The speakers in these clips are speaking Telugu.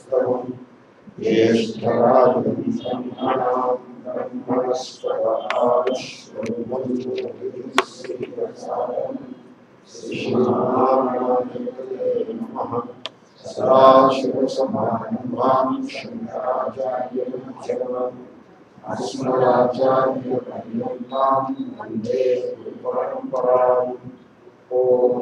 उपवीतिनमुद्भवम् ज्येष्ठराजम् ब्रह्मणाम् ब्रह्मणस्पदाश्रमम् श्रीमहागणाधिपतये नमः सदाशिवसमारम्भाम् शङ्कराचार्यमध्यमाम् अस्मदाचार्यपर्यन्ताम् वन्दे गुरुपरम्पराम् ॐ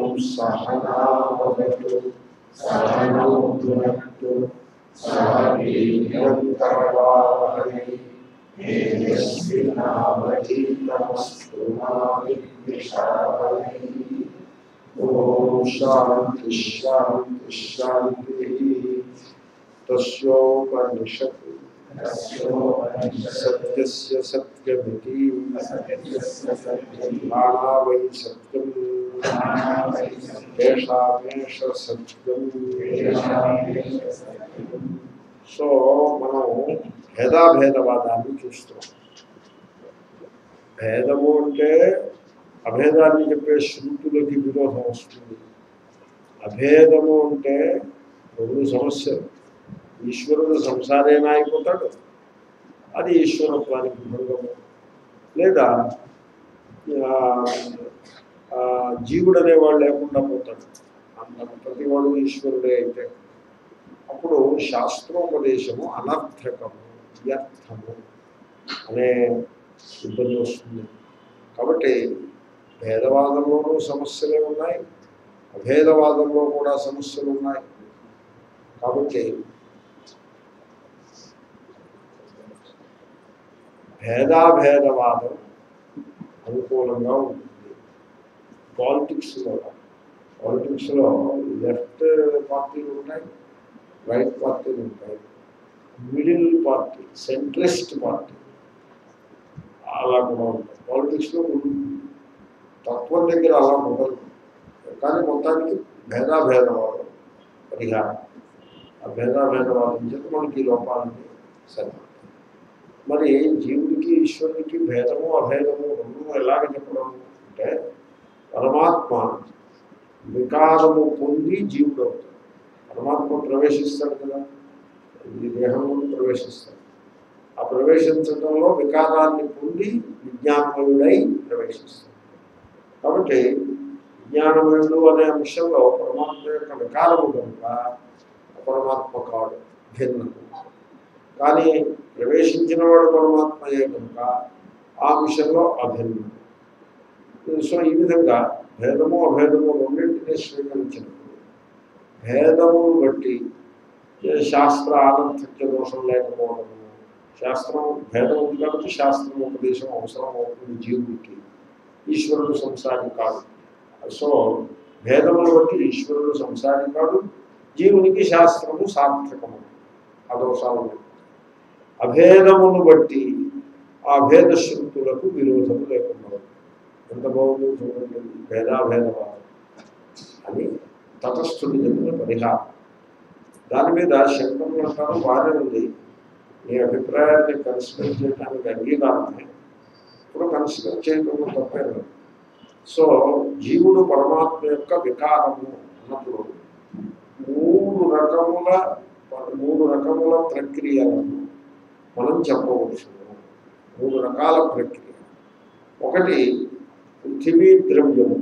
सहनावतु सहनौ भुनक्तु सह वीर्यङ्करवावहै तेजस्विनावधीतमस्तु मा विद्विषावहै ॐ शान्ति शान्ति शान्तिः तस्योपनिषत् सत्यस्य सत्यमिति प्राणा वै सत्यम् ఏషామేష సత్యం సో మనం భేదాభేదవాదాన్ని చూస్తున్నాం భేదము అంటే అభేదాన్ని చెప్పే శృతులకి విరోధం వస్తుంది అభేదము అంటే రెండు సమస్యలు ఈశ్వరుడు సంసారేనా అయిపోతాడు అది ఈశ్వరత్వానికి భంగము లేదా ఆ, ఆ, జీవుడు అనేవాడు లేకుండా పోతాడు అంత ప్రతి వాడు ఈశ్వరుడే అయితే అప్పుడు శాస్త్రోపదేశము అనర్థకము వ్యర్థము అనే ఇబ్బంది వస్తుంది కాబట్టి భేదవాదంలోనూ సమస్యలే ఉన్నాయి అభేదవాదంలో కూడా సమస్యలు ఉన్నాయి కాబట్టి భేదాభేదవాదం అనుకూలంగా ఉంటుంది పాలిటిక్స్లో పాలిటిక్స్లో లెఫ్ట్ పార్టీలు ఉంటాయి రైట్ పార్టీలు ఉంటాయి మిడిల్ పార్టీ సెంట్రిస్ట్ పార్టీ అలా కూడా ఉంటాయి పాలిటిక్స్లో తత్వం దగ్గర అలా ఉండదు కానీ మొత్తానికి భేదాభేదవాదం పరిహారం ఆ భేదాభేదవాదం చేత మనకి ఈ లోపాలని సరే మరి జీవుడికి ఈశ్వరుడికి భేదము అభేదము రెండు ఎలాగ చెప్పడం అంటే పరమాత్మ వికారము పొంది జీవుడు అవుతాడు పరమాత్మ ప్రవేశిస్తాడు కదా ఈ దేహంలో ప్రవేశిస్తాడు ఆ ప్రవేశించడంలో వికారాన్ని పొంది విజ్ఞానమయుడై ప్రవేశిస్తాడు కాబట్టి విజ్ఞానమయుడు అనే అంశంలో పరమాత్మ యొక్క వికారము కనుక పరమాత్మ కాడు భిన్నము కానీ ప్రవేశించిన వాడు పరమాత్మయే కనుక ఆ విషయంలో అభిన్నం సో ఈ విధంగా భేదము అభేదము రెండింటినీ స్వీకరించినప్పుడు భేదమును బట్టి ఏ శాస్త్ర ఆనంతక్య దోషం లేకపోవడము శాస్త్రం భేదం ఉంది కాబట్టి శాస్త్రం ఉపదేశం అవసరం అవుతుంది జీవుడికి ఈశ్వరుడు సంసారి కాదు సో భేదమును బట్టి ఈశ్వరుడు సంసారి కాదు జీవునికి శాస్త్రము సార్థకము ఆ దోషాలు ఉన్నాయి అభేదమును బట్టి ఆ భేద శృతులకు విరోధము లేకుండా ఉంది. ఎంత బాగుందో చూడండి భేదాభేదవాదం అని తటస్థుడు చెప్పిన పరిహారం దాని మీద శంకరులు అంటారు బాగానే ఉంది మీ అభిప్రాయాన్ని కన్సిడర్ చేయడానికి అంగీకారమే ఇప్పుడు కన్సిడర్ చేయడంలో తప్పే లేదు సో జీవుడు పరమాత్మ యొక్క వికారము అన్నప్పుడు మూడు రకముల మూడు రకముల ప్రక్రియలను మనం చెప్పవచ్చు మూడు రకాల ప్రక్రియ ఒకటి పృథివీ ద్రవ్యము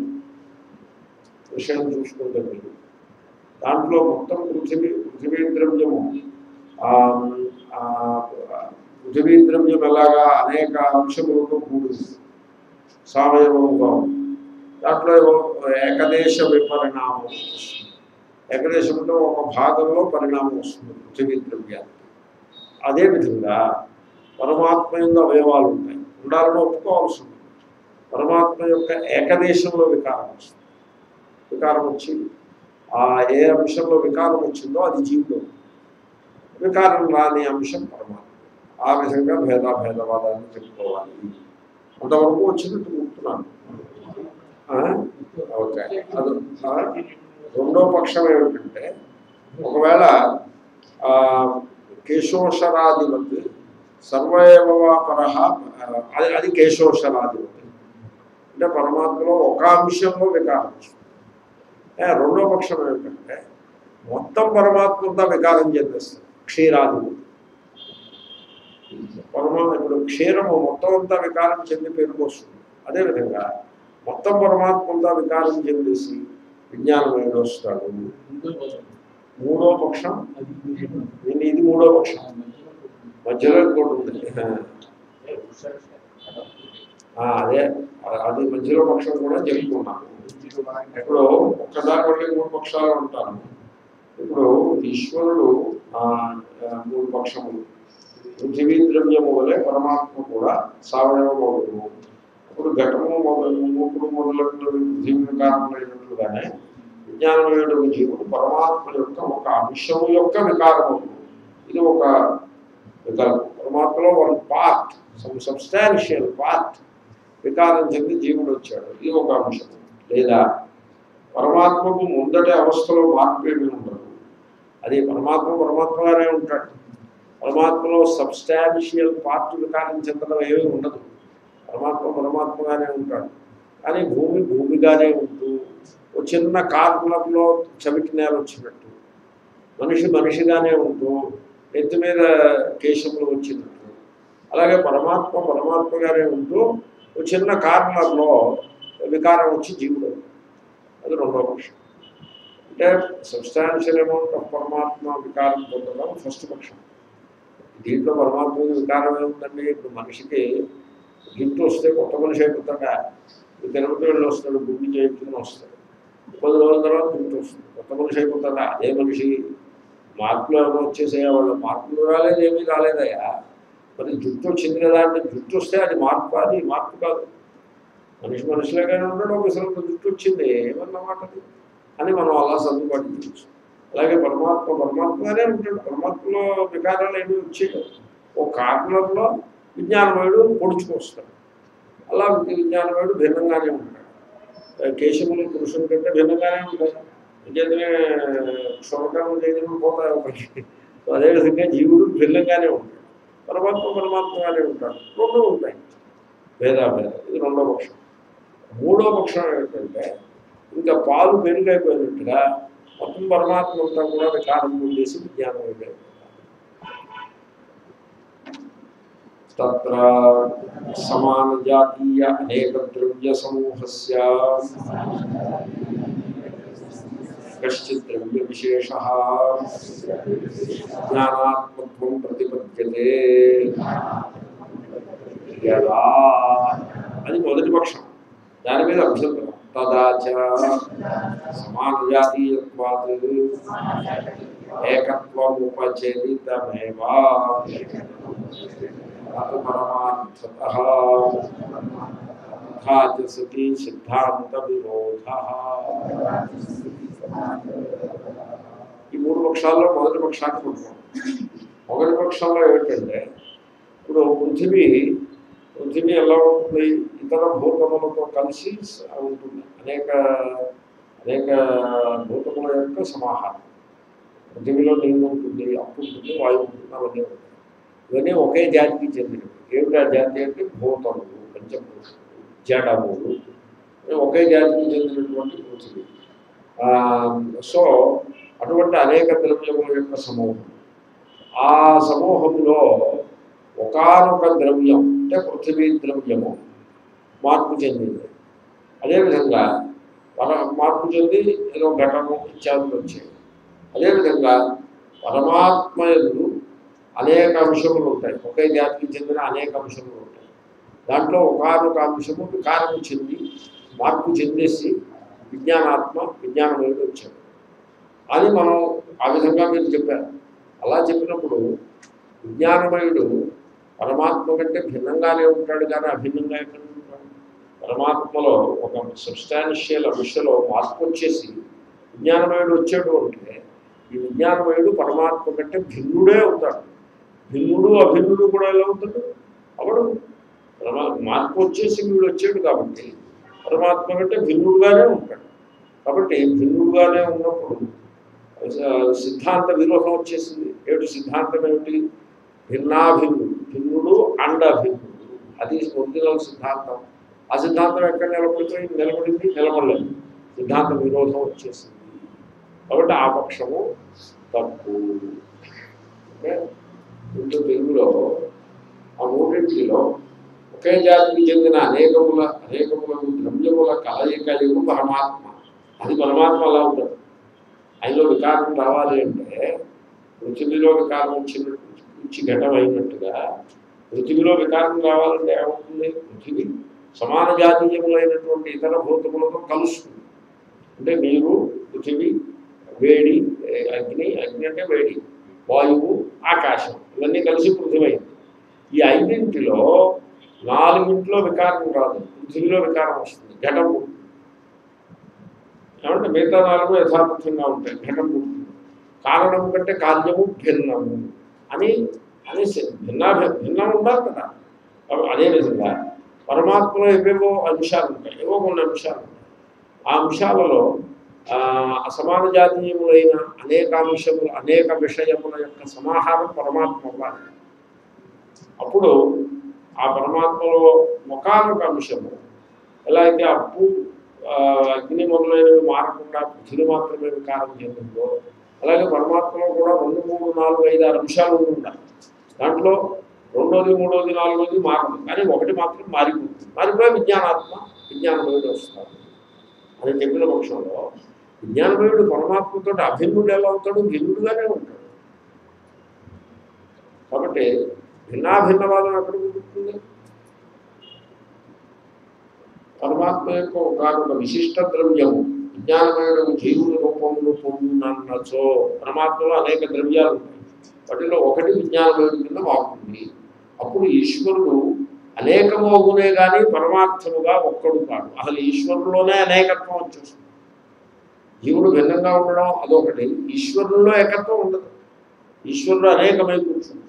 విషయం చూసుకుంటే మీరు దాంట్లో మొత్తం పృథివీ పృథివీ ద్రవ్యము ఆ, ఆ, పృథివీ ద్రవ్యం ఎలాగా అనేక అంశములతో కూడింది సావయవముగా ఉంది దాంట్లో ఏవో ఏకదేశ విపరిణామం వస్తుంది ఏకదేశంలో ఒక భాగంలో పరిణామం వస్తుంది పృథివీ ద్రవ్యానికి అదేవిధంగా పరమాత్మ యొక్క అవయవాలు ఉంటాయి ఉండాలని ఒప్పుకోవాల్సి ఉంటుంది పరమాత్మ యొక్క ఏకదేశంలో వికారం వస్తుంది వికారం వచ్చి ఆ ఏ అంశంలో వికారం వచ్చిందో అది జీవుడు వికారం రాని అంశం పరమాత్మ ఆ విధంగా భేదాభేదవాదాన్ని చెప్పుకోవాలి అంతవరకు వచ్చినట్టు గుర్తున్నాను ఆ? ఓకే అది ఆ? రెండో పక్షం ఏమిటంటే ఒకవేళ ఆ, కేశోషరాధిపతి సర్వయవపర అది అది కేశోషరాధిపతి అంటే పరమాత్మలో ఒక అంశంలో వికారం వస్తుంది. ఏ, రెండో పక్షం ఏమిటంటే మొత్తం పరమాత్మ అంతా వికారం చెందేస్తుంది క్షీరాది పరమా ఇప్పుడు క్షీరము మొత్తం అంతా వికారం చెంది పేరుకు వస్తుంది అదేవిధంగా మొత్తం పరమాత్మ అంతా వికారం చెందేసి విజ్ఞానమయుడు వస్తాడు మూడో పక్షం దీన్ని ఇది మూడో పక్షం మధ్యలో ఇంకోటి ఉంది ఆ, అదే అ- అది మధ్యలో పక్షం కూడా జరుగుతున్నాను ఇప్పుడు ఒక్కదాని వల్ల మూడు పక్షాలు ఉంటాను ఇప్పుడు ఈశ్వరుడు ఆ, ఆ, మూడు పక్షములు పృథివీ ద్రవ్యము వలె పరమాత్మ కూడా సావయవ మౌలము ఇప్పుడు ఘటము మొదలు మూకుడు మొదలైనవి పృథివీ కారణమైనట్లుగానే విజ్ఞానమయుడు జీవుడు పరమాత్మ యొక్క ఒక అంశము యొక్క వికారము ఇది ఒక వికల్పం పరమాత్మలో one part some substantial part వికారం చెంది జీవుడు వచ్చాడు ఇది ఒక అంశం లేదా పరమాత్మకు ముందటి అవస్థలో మార్పు ఏమీ ఉండదు అది పరమాత్మ పరమాత్మగానే ఉంటాడు పరమాత్మలో సబ్స్టాన్షియల్ పార్ట్ వికారం చెందడం ఏమీ ఉండదు పరమాత్మ పరమాత్మగానే ఉంటాడు కానీ భూమి భూమిగానే ఉంటూ ఒక చిన్న కార్నర్లో చవిటి నేల వచ్చినట్టు మనిషి మనిషిగానే ఉంటూ ఎత్తు మీద కేశములు వచ్చినట్టు అలాగే పరమాత్మ పరమాత్మగానే ఉంటూ ఒక చిన్న కార్నర్లో వికారం వచ్చి జీవుడు అది రెండో పక్షం అంటే సబ్స్టాన్షియల్ అమౌంట్ ఆఫ్ పరమాత్మ వికారం పొందడం ఫస్ట్ పక్షం దీంట్లో పరమాత్మ వికారం ఏముందండి ఇప్పుడు మనిషికి గిఫ్ట్ వస్తే కొత్త మనిషి అయిపోతాడా ఇప్పుడు తిరుపతి వెళ్ళి వస్తాడు గుడ్డి చేయించుకుని వస్తాడు పది రోజుల తర్వాత గిఫ్ట్ వస్తుంది కొత్త మనిషి అయిపోతాడా అదే మనిషి మార్పులు ఏమో వచ్చేసాయా వాళ్ళ మార్పులు రాలేదు ఏమీ రాలేదయ్యా మరి జుట్టు వచ్చింది కదా అంటే జుట్టు వస్తే అది మార్పు అది మార్పు కాదు మనిషి మనుషులుగానే ఉండడం ఒకసారి జుట్టు వచ్చింది ఏమన్నమాట అది అని మనం అలా సర్దుబాటు చేయొచ్చు అలాగే పరమాత్మ పరమాత్మగానే ఉంటాడు పరమాత్మలో వికారాలు ఏమీ వచ్చేయవు ఓ కార్నర్లో విజ్ఞానమయుడు పొడుచుకొస్తాడు అలా విజ్ఞానమయుడు భిన్నంగానే ఉంటాడు కేశములు పురుషుల కంటే భిన్నంగానే ఉంటాయి ఇంకేంటనే క్షోభకర్మ చేయడం పోతాయి ఒకటి సో అదేవిధంగా జీవుడు భిన్నంగానే ఉంటాడు పరమాత్మ పరమాత్మగానే ఉంటాడు రెండు ఉంటాయి భేదాభేద ఇది రెండో పక్షం మూడో పక్షం ఏంటంటే ఇంకా పాలు పెరుగైపోయినట్టుగా మొత్తం పరమాత్మ అంతా కూడా వికారం పొందేసి విజ్ఞానం అయిపోయింది తత్ర సమాన జాతీయ అనేక ద్రవ్య సమూహస్య కశ్చిత్ ద్రవ్య విశేష జ్ఞానాత్మత్వం ప్రతిపద్యతే యదా అది మొదటి పక్షం దాని మీద అభ్యంతరం తదాచ సమాన జాతీయత్వాత్ ఏకత్వముపచేదితమేవా అత పరమార్థత తథా సతి సిద్ధాంత విరోధ ఈ మూడు పక్షాల్లో మొదటి పక్షాన్ని పట్టుకోండి మొదటి పక్షంలో ఏమిటంటే ఇప్పుడు పృథివీ పృథివీ ఎలా ఉంటుంది ఇతర భూతములతో కలిసి స- ఉంటుంది అనేక అనేక భూతముల యొక్క సమాహారం పృథివీలో నీరు ఉంటుంది అప్పు ఉంటుంది వాయువు ఉంటుంది అవన్నీ ఉంటాయి ఇవన్నీ ఒకే జాతికి చెందినవి ఏమిటి ఆ జాతి అంటే భూతములు పంచభూతములు జడములు ఇవి ఒకే జాతికి చెందినటువంటి పృథివీ ఆ, సో అటువంటి అనేక ద్రవ్యముల యొక్క సమూహం ఆ సమూహంలో ఒకానొక ద్రవ్యం అంటే పృథివీ ద్రవ్యము మార్పు చెందింది అదేవిధంగా మన మార్పు చెంది ఏదో ఘటము ఇత్యాదులు వచ్చాయి అదేవిధంగా పరమాత్మ ఎందు అనేక అంశములు ఉంటాయి ఒకే జాతికి చెందిన అనేక అంశములు ఉంటాయి దాంట్లో ఒకనొక అంశము వికారము చెంది మార్పు చెందేసి విజ్ఞానాత్మ విజ్ఞానమయుడు వచ్చాడు అని మనం ఆ విధంగా మీరు చెప్పారు అలా చెప్పినప్పుడు విజ్ఞానమయుడు పరమాత్మ కంటే భిన్నంగానే ఉంటాడు కానీ అభిన్నంగా ఎక్కడ ఉంటాడు పరమాత్మలో ఒక సబ్స్టాన్షియల్ అంశలో మార్పు వచ్చేసి విజ్ఞానమయుడు వచ్చాడు అంటే ఈ విజ్ఞానమయుడు పరమాత్మ కంటే భిన్నుడే అవుతాడు భిన్నుడు అభిన్నుడు కూడా ఎలా అవుతాడు అవడు పరమా మార్పు వచ్చేసి వీడు వచ్చాడు కాబట్టి పరమాత్మ కంటే భిన్నుడుగానే ఉంటాడు కాబట్టి భిన్నుడుగానే ఉన్నప్పుడు స- సిద్ధాంత విరోధం వచ్చేసింది ఏమిటి సిద్ధాంతం ఏమిటి భిన్నాభిన్నుడు భిన్నుడు అండభిన్నుడు అది ఒరిజినల్ సిద్ధాంతం ఆ సిద్ధాంతం ఎక్కడ నిలబడిపోయింది నిలబడింది నిలబడలేదు సిద్ధాంత విరోధం వచ్చేసింది కాబట్టి ఆ పక్షము తప్పు ఓకే? ఒకే జాతికి చెందిన అనేకముల అనేకముల ద్రవ్యముల కలయికయు పరమాత్మ అది పరమాత్మ అలా ఉంటాడు ఆయనలో వికారం రావాలి అంటే పృథివీలో వికారం వచ్చినట్టు ఇచ్చి ఘటం అయినట్టుగా పృథివీలో వికారం రావాలంటే ఏమవుతుంది పృథివీ సమాన జాతీయములైనటువంటి ఇతర భూతములతో కలుస్తుంది అంటే నీరు పృథివీ వేడి ఏ, అగ్ని అగ్ని అంటే వేడి వాయువు ఆకాశం ఇవన్నీ కలిసి పృథివీ అయింది ఈ ఐదింటిలో నాలుగింటిలో వికారం రాదు పృథివీలో వికారం వస్తుంది ఘటం పుడుతుంది ఏమంటే మిగతా నాలుగు యథార్థంగా ఉంటాయి ఘటం పుడుతుంది కారణం కంటే కార్యము భిన్నము అని అని భిన్నా భిన్నం ఉండాలి కదా కాబట్టి అదేవిధంగా పరమాత్మలో ఏవేవో అంశాలు ఉంటాయి ఏవో కొన్ని అంశాలు ఉంటాయి ఆ అంశాలలో ఆ, అసమాన జాతీయములైన అనేక అంశములు అనేక విషయముల యొక్క సమాహారం పరమాత్మ అవ్వాలి అప్పుడు ఆ పరమాత్మలో ఒకనొక అంశము ఎలా అయితే అప్పు ఆ, అగ్ని మొదలైనవి మారకుండా పృథులు మాత్రమే వికారం చెందిందో అలాగే పరమాత్మలో కూడా రెండు మూడు నాలుగు ఐదు ఆరు అంశాలు ఉండి ఉండాలి దాంట్లో రెండోది మూడోది నాలుగోది మారదు కానీ ఒకటి మాత్రం మారిపోతుంది మారిపోయి విజ్ఞానాత్మ విజ్ఞానమయుడు వస్తారు అని చెప్పిన పక్షంలో విజ్ఞానమయుడు పరమాత్మతో అభిన్నుడు ఎలా అవుతాడు భిన్నుడుగానే ఉంటాడు కాబట్టి భిన్నాభిన్నవాదం ఎక్కడ కుదురుతుంది పరమాత్మ యొక్క ఒకనొక విశిష్ట ద్రవ్యము విజ్ఞానమయుడు జీవుని రూపమును పొందినచో పరమాత్మలో అనేక ద్రవ్యాలు ఉంటాయి వాటిలో ఒకటి విజ్ఞానమయుడి కింద మారుతుంది అప్పుడు ఈశ్వరుడు అనేకమోగునే కానీ పరమార్థముగా ఒక్కడు కాడు అసలు ఈశ్వరులోనే అనేకత్వం వచ్చేస్తుంది జీవుడు భిన్నంగా ఉండడం అదొకటి ఈశ్వరుల్లో ఏకత్వం ఉండదు ఈశ్వరుడు అనేకమై కూర్చుంటాడు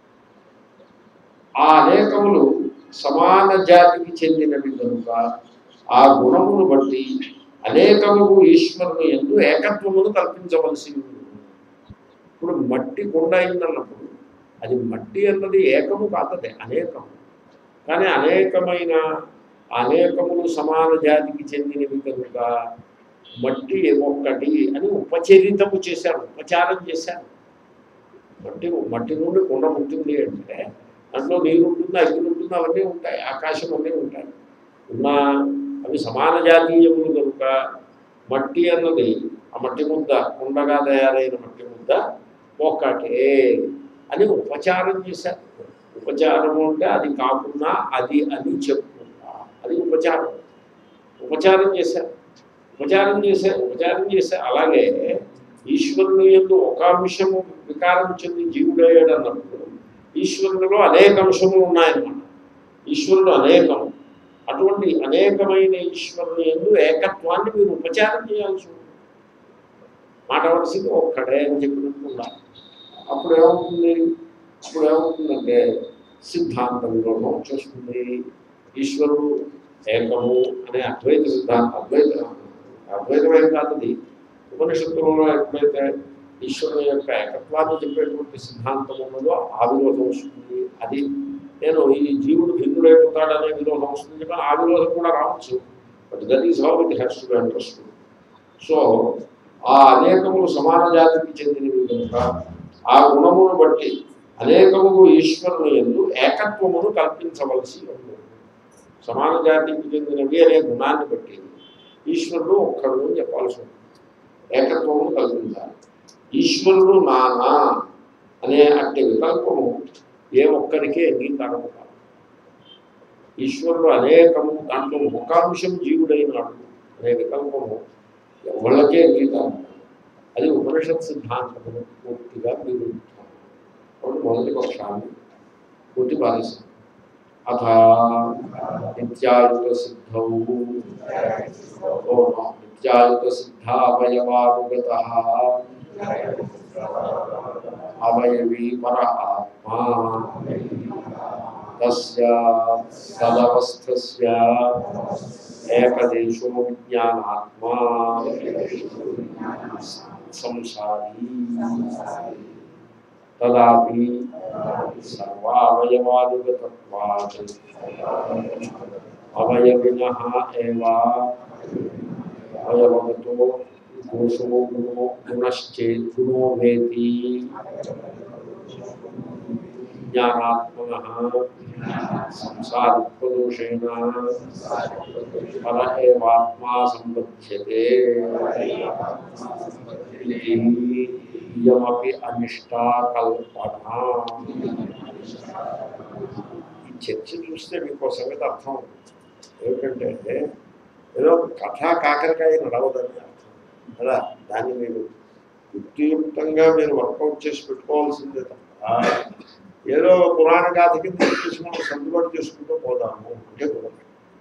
ఆ అనేకములు సమాన జాతికి చెందినవి కనుక ఆ గుణమును బట్టి అనేకము ఈశ్వరుని ఎందు ఏకత్వమును కల్పించవలసి ఉంది ఇప్పుడు మట్టి కొండ అయిందన్నప్పుడు అది మట్టి అన్నది ఏకము కాదది అనేకము కానీ అనేకమైన అనేకములు సమాన జాతికి చెందినవి కనుక మట్టి ఒక్కటి అని ఉపచరితము చేశారు ఉపచారం చేశారు మట్టి మట్టి నుండి కొండ పుట్టింది అంటే దాంట్లో నీరు ఉంటుంది అగ్ని ఉంటుంది అవన్నీ ఉంటాయి ఆకాశం అన్నీ ఉంటాయి ఉన్న అవి సమాన జాతీయములు కనుక మట్టి అన్నది ఆ మట్టి ముద్ద కుండగా తయారైన మట్టి ముద్ద ఒక్కటే అని ఉపచారం చేశారు ఉపచారము అంటే అది కాకుండా అది అని చెప్పుకుంటా అది ఉపచారం ఉపచారం చేశారు ఉపచారం చేశారు ఉపచారం చేశారు అలాగే ఈశ్వరుని ఎందు ఒక అంశము వికారం చెంది జీవుడయ్యాడు అన్నప్పుడు ఈశ్వరునిలో అనేక అంశములు ఉన్నాయన్నమాట ఈశ్వరుడు అనేకము అటువంటి అనేకమైన ఈశ్వరుని ఎందు ఏకత్వాన్ని మీరు ఉపచారం చేయాల్సి ఉంటుంది మాట వలసింది ఒక్కడే అని చెప్పినట్టు ఉండాలి అప్పుడు ఏమవుతుంది అప్పుడు ఏమవుతుందంటే సిద్ధాంతంలోనూ వచ్చేస్తుంది ఈశ్వరుడు ఏకము అనే అద్వైత సిద్ధాంతం అద్వైత అద్వైతమేం కాదు అది ఉపనిషత్తులలో ఎప్పుడైతే ఈశ్వరుని యొక్క ఏకత్వాన్ని చెప్పేటువంటి సిద్ధాంతం ఉన్నదో ఆ విరోధం వస్తుంది అది నేను ఈ జీవుడు భిన్నుడైపోతాడనే విరోధం వస్తుంది కానీ ఆ విరోధం కూడా రావచ్చు but that is how it has to be understood so ఆ అనేకములు సమాన జాతికి చెందినవి కనుక ఆ గుణమును బట్టి అనేకములు ఈశ్వరుని ఎందు ఏకత్వమును కల్పించవలసి ఉంది సమాన జాతికి చెందినవి అనే గుణాన్ని బట్టి ఈశ్వరుడు ఒక్కడు అని చెప్పాల్సి ఉంది ఏకత్వమును కల్పించాలి ఈశ్వరుడు నానా అనే అట్టి వికల్పము ఏ ఒక్కరికే అంగీకారము కాదు ఈశ్వరుడు అనేకము దాంట్లో ముఖాంశం జీవుడైనాడు అనే వికల్పము ఎవరికే అంగీకారం కాదు. అది ఉపనిషత్ సిద్ధాంతమును పూర్తిగా విరుద్ధం కాబట్టి మొదటి పక్షాన్ని పూర్తి పాలిస్తాం అథ నిత్యాయుత సిద్ధౌ ఓ నిత్యాయుత సిద్ధావయవానుగత అవయవీ పర ఆత్మా తస్య తదవస్థస్య ఏకదేశో విజ్ఞానాత్మా సంసారీ తదాపి సర్వావయవానుగతత్వాత్ అవయవిన ఏవా అవయవగతో దోషో గుణో గుణశ్చేత్ గుణో వేతి విజ్ఞానాత్మన సంసారిత్వదోషేణ పర ఏవాత్మా సంబధ్యతే ఇయమపి అనిష్టా కల్పన ఈ చర్చ చూస్తే మీకు ఒక సంగతి అర్థం ఏమిటంటే ఏదో కథా కాకరకాయ నడవదని అర్థం కదా దాన్ని మీరు యుక్తియుక్తంగా మీరు వర్కౌట్ చేసి పెట్టుకోవాల్సిందే తప్ప ఏదో పురాణ గాథ కింద చెప్పేసి మనం సర్దుబాటు చేసుకుంటూ పోదాము అంటే కుదరదు.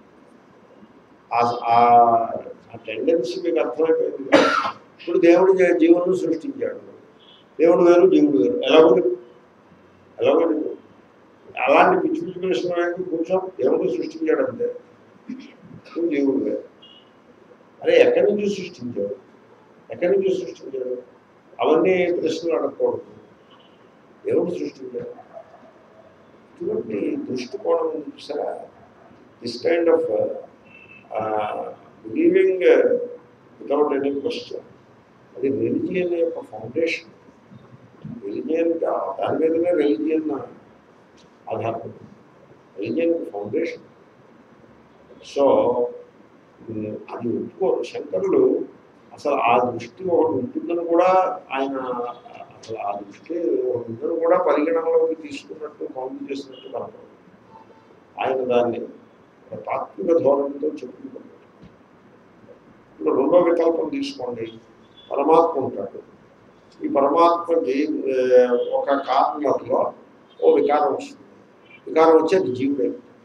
ఆ- ఆ టెండెన్సీ మీకు అర్థమైపోయింది కదా. ఇప్పుడు దేవుడు జీ- జీవులను సృష్టించాడు దేవుడు వేరు జీవుడు వేరు ఎలాగో ఎలాగో అలాంటి పిచ్చి పిచ్చి ప్రశ్నలకి కొంచెం దేవుడు సృష్టించాడు అంతే ఇప్పుడు జీవుడు వేరు అరే ఎక్కడి నుంచి సృష్టించాడు ఎక్కడి నుంచి సృష్టించాడు అవన్నీ ప్రశ్నలు అడగకూడదు దేవుడు సృష్టించాడు ఇటువంటి దృష్టికోణం ఉంది చూసారా this kind of believing without any question అది రిలిజియన్ యొక్క ఫౌండేషన్ రిలిజియన్ దాని మీదనే రిలిజియన్ ఆధారపడి రిలిజియన్ ఫౌండేషన్ సో ఉమ్, అది ఒప్పుకోరు శంకరులు అసలు ఆ దృష్టి ఒకటి ఉంటుందని కూడా ఆయన అసలు ఆ దృష్టి ఒకటి ఉందని కూడా పరిగణనలోకి తీసుకున్నట్టు కౌంట్ చేసినట్టు కనపడదు ఆయన దాన్ని ఒక తాత్విక ధోరణితో చెప్పుకుంటున్నాడు ఇప్పుడు రెండో వికల్పం తీసుకోండి పరమాత్మ ఉంటాడు ఈ పరమాత్మకి ఏ, ఒక కారణంలో ఓ వికారం వస్తుంది వికారం వచ్చేది జీవుడే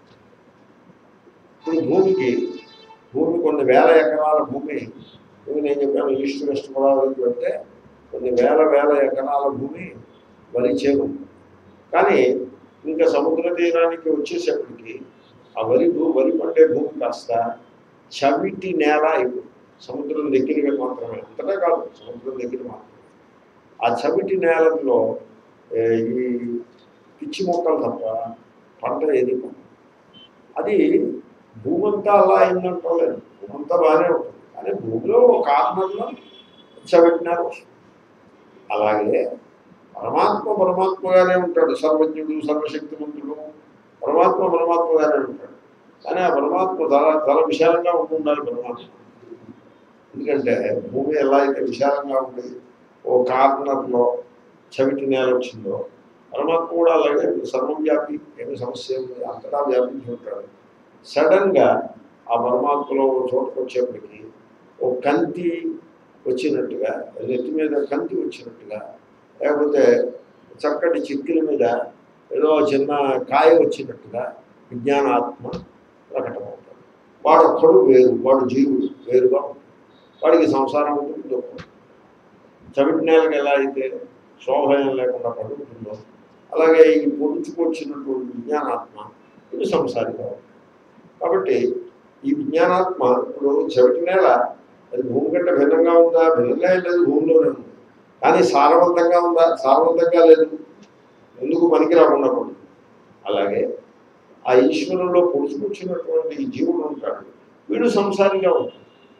ఇప్పుడు భూమికి భూమి కొన్ని వేల ఎకరాల భూమి భూమి నేను చెప్పాను ఈస్ట్ వెస్ట్ గోదావరికి వెళ్తే కొన్ని వేల వేల ఎకరాల భూమి వరి చేను కానీ ఇంకా సముద్ర తీరానికి వచ్చేసేపటికి ఆ వరి భూ వరి పండే భూమి కాస్త చవిటి నేల అయిపోయింది సముద్రం దగ్గరగా మాత్రమే అంతటా కాదు సముద్రం దగ్గర మాత్రమే ఆ చవిటి నేలలో ఏ, ఈ పిచ్చి మొక్కలు తప్ప పంట ఏది పంట అది భూమంతా అలా అయిందంటలేదు భూమంతా బాగానే ఉంటుంది కానీ భూమిలో ఒక కార్నర్లో చవిటినారు వస్తుంది అలాగే పరమాత్మ పరమాత్మగానే ఉంటాడు సర్వజ్ఞుడు సర్వశక్తిమంతుడు పరమాత్మ పరమాత్మగానే ఉంటాడు కానీ ఆ పరమాత్మ చాలా చాలా విశాలంగా ఉంటుండాలి పరమాత్మ ఎందుకంటే భూమి ఎలా అయితే విశాలంగా ఉంది ఓ కార్నర్లో చవిటి నేల వచ్చిందో పరమాత్మ కూడా అలాగే సర్వవ్యాపి ఏమి సమస్య ఉంది అంతటా వ్యాపించి ఉంటాడు సడన్గా ఆ పరమాత్మలో ఓ చోటుకు వచ్చేప్పటికి ఓ కంతి వచ్చినట్టుగా నెత్తి మీద కంతి వచ్చినట్టుగా లేకపోతే చక్కటి చిక్కిల మీద ఏదో చిన్న కాయ వచ్చినట్టుగా విజ్ఞానాత్మ ప్రకటమవుతాడు వాడు ఒక్కడు వేరు వాడు జీవుడు వేరుగా ఉంటాడు వాడికి సంసారం ఉంటుంది దుఃఖం ఉంటుంది. చవిటి నేలకు ఎలా అయితే శోభయం లేకుండా పడుతుందో అలాగే ఈ పొడుచుకొచ్చినటువంటి విజ్ఞానాత్మ ఇది సంసారిగా ఉంటుంది కాబట్టి ఈ విజ్ఞానాత్మ ఇప్పుడు చవిటి నేల అది భూమి కంటే భిన్నంగా ఉందా భిన్నంగా ఏం లేదు భూమిలోనే ఉంది కానీ సారవంతంగా ఉందా సారవంతంగా లేదు ఎందుకు పనికి రాకుండా పోతుంది అలాగే ఆ ఈశ్వరులో పొడుచుకొచ్చినటువంటి ఈ జీవుడు ఉంటాడు వీడు సంసారిగా ఉంటాడు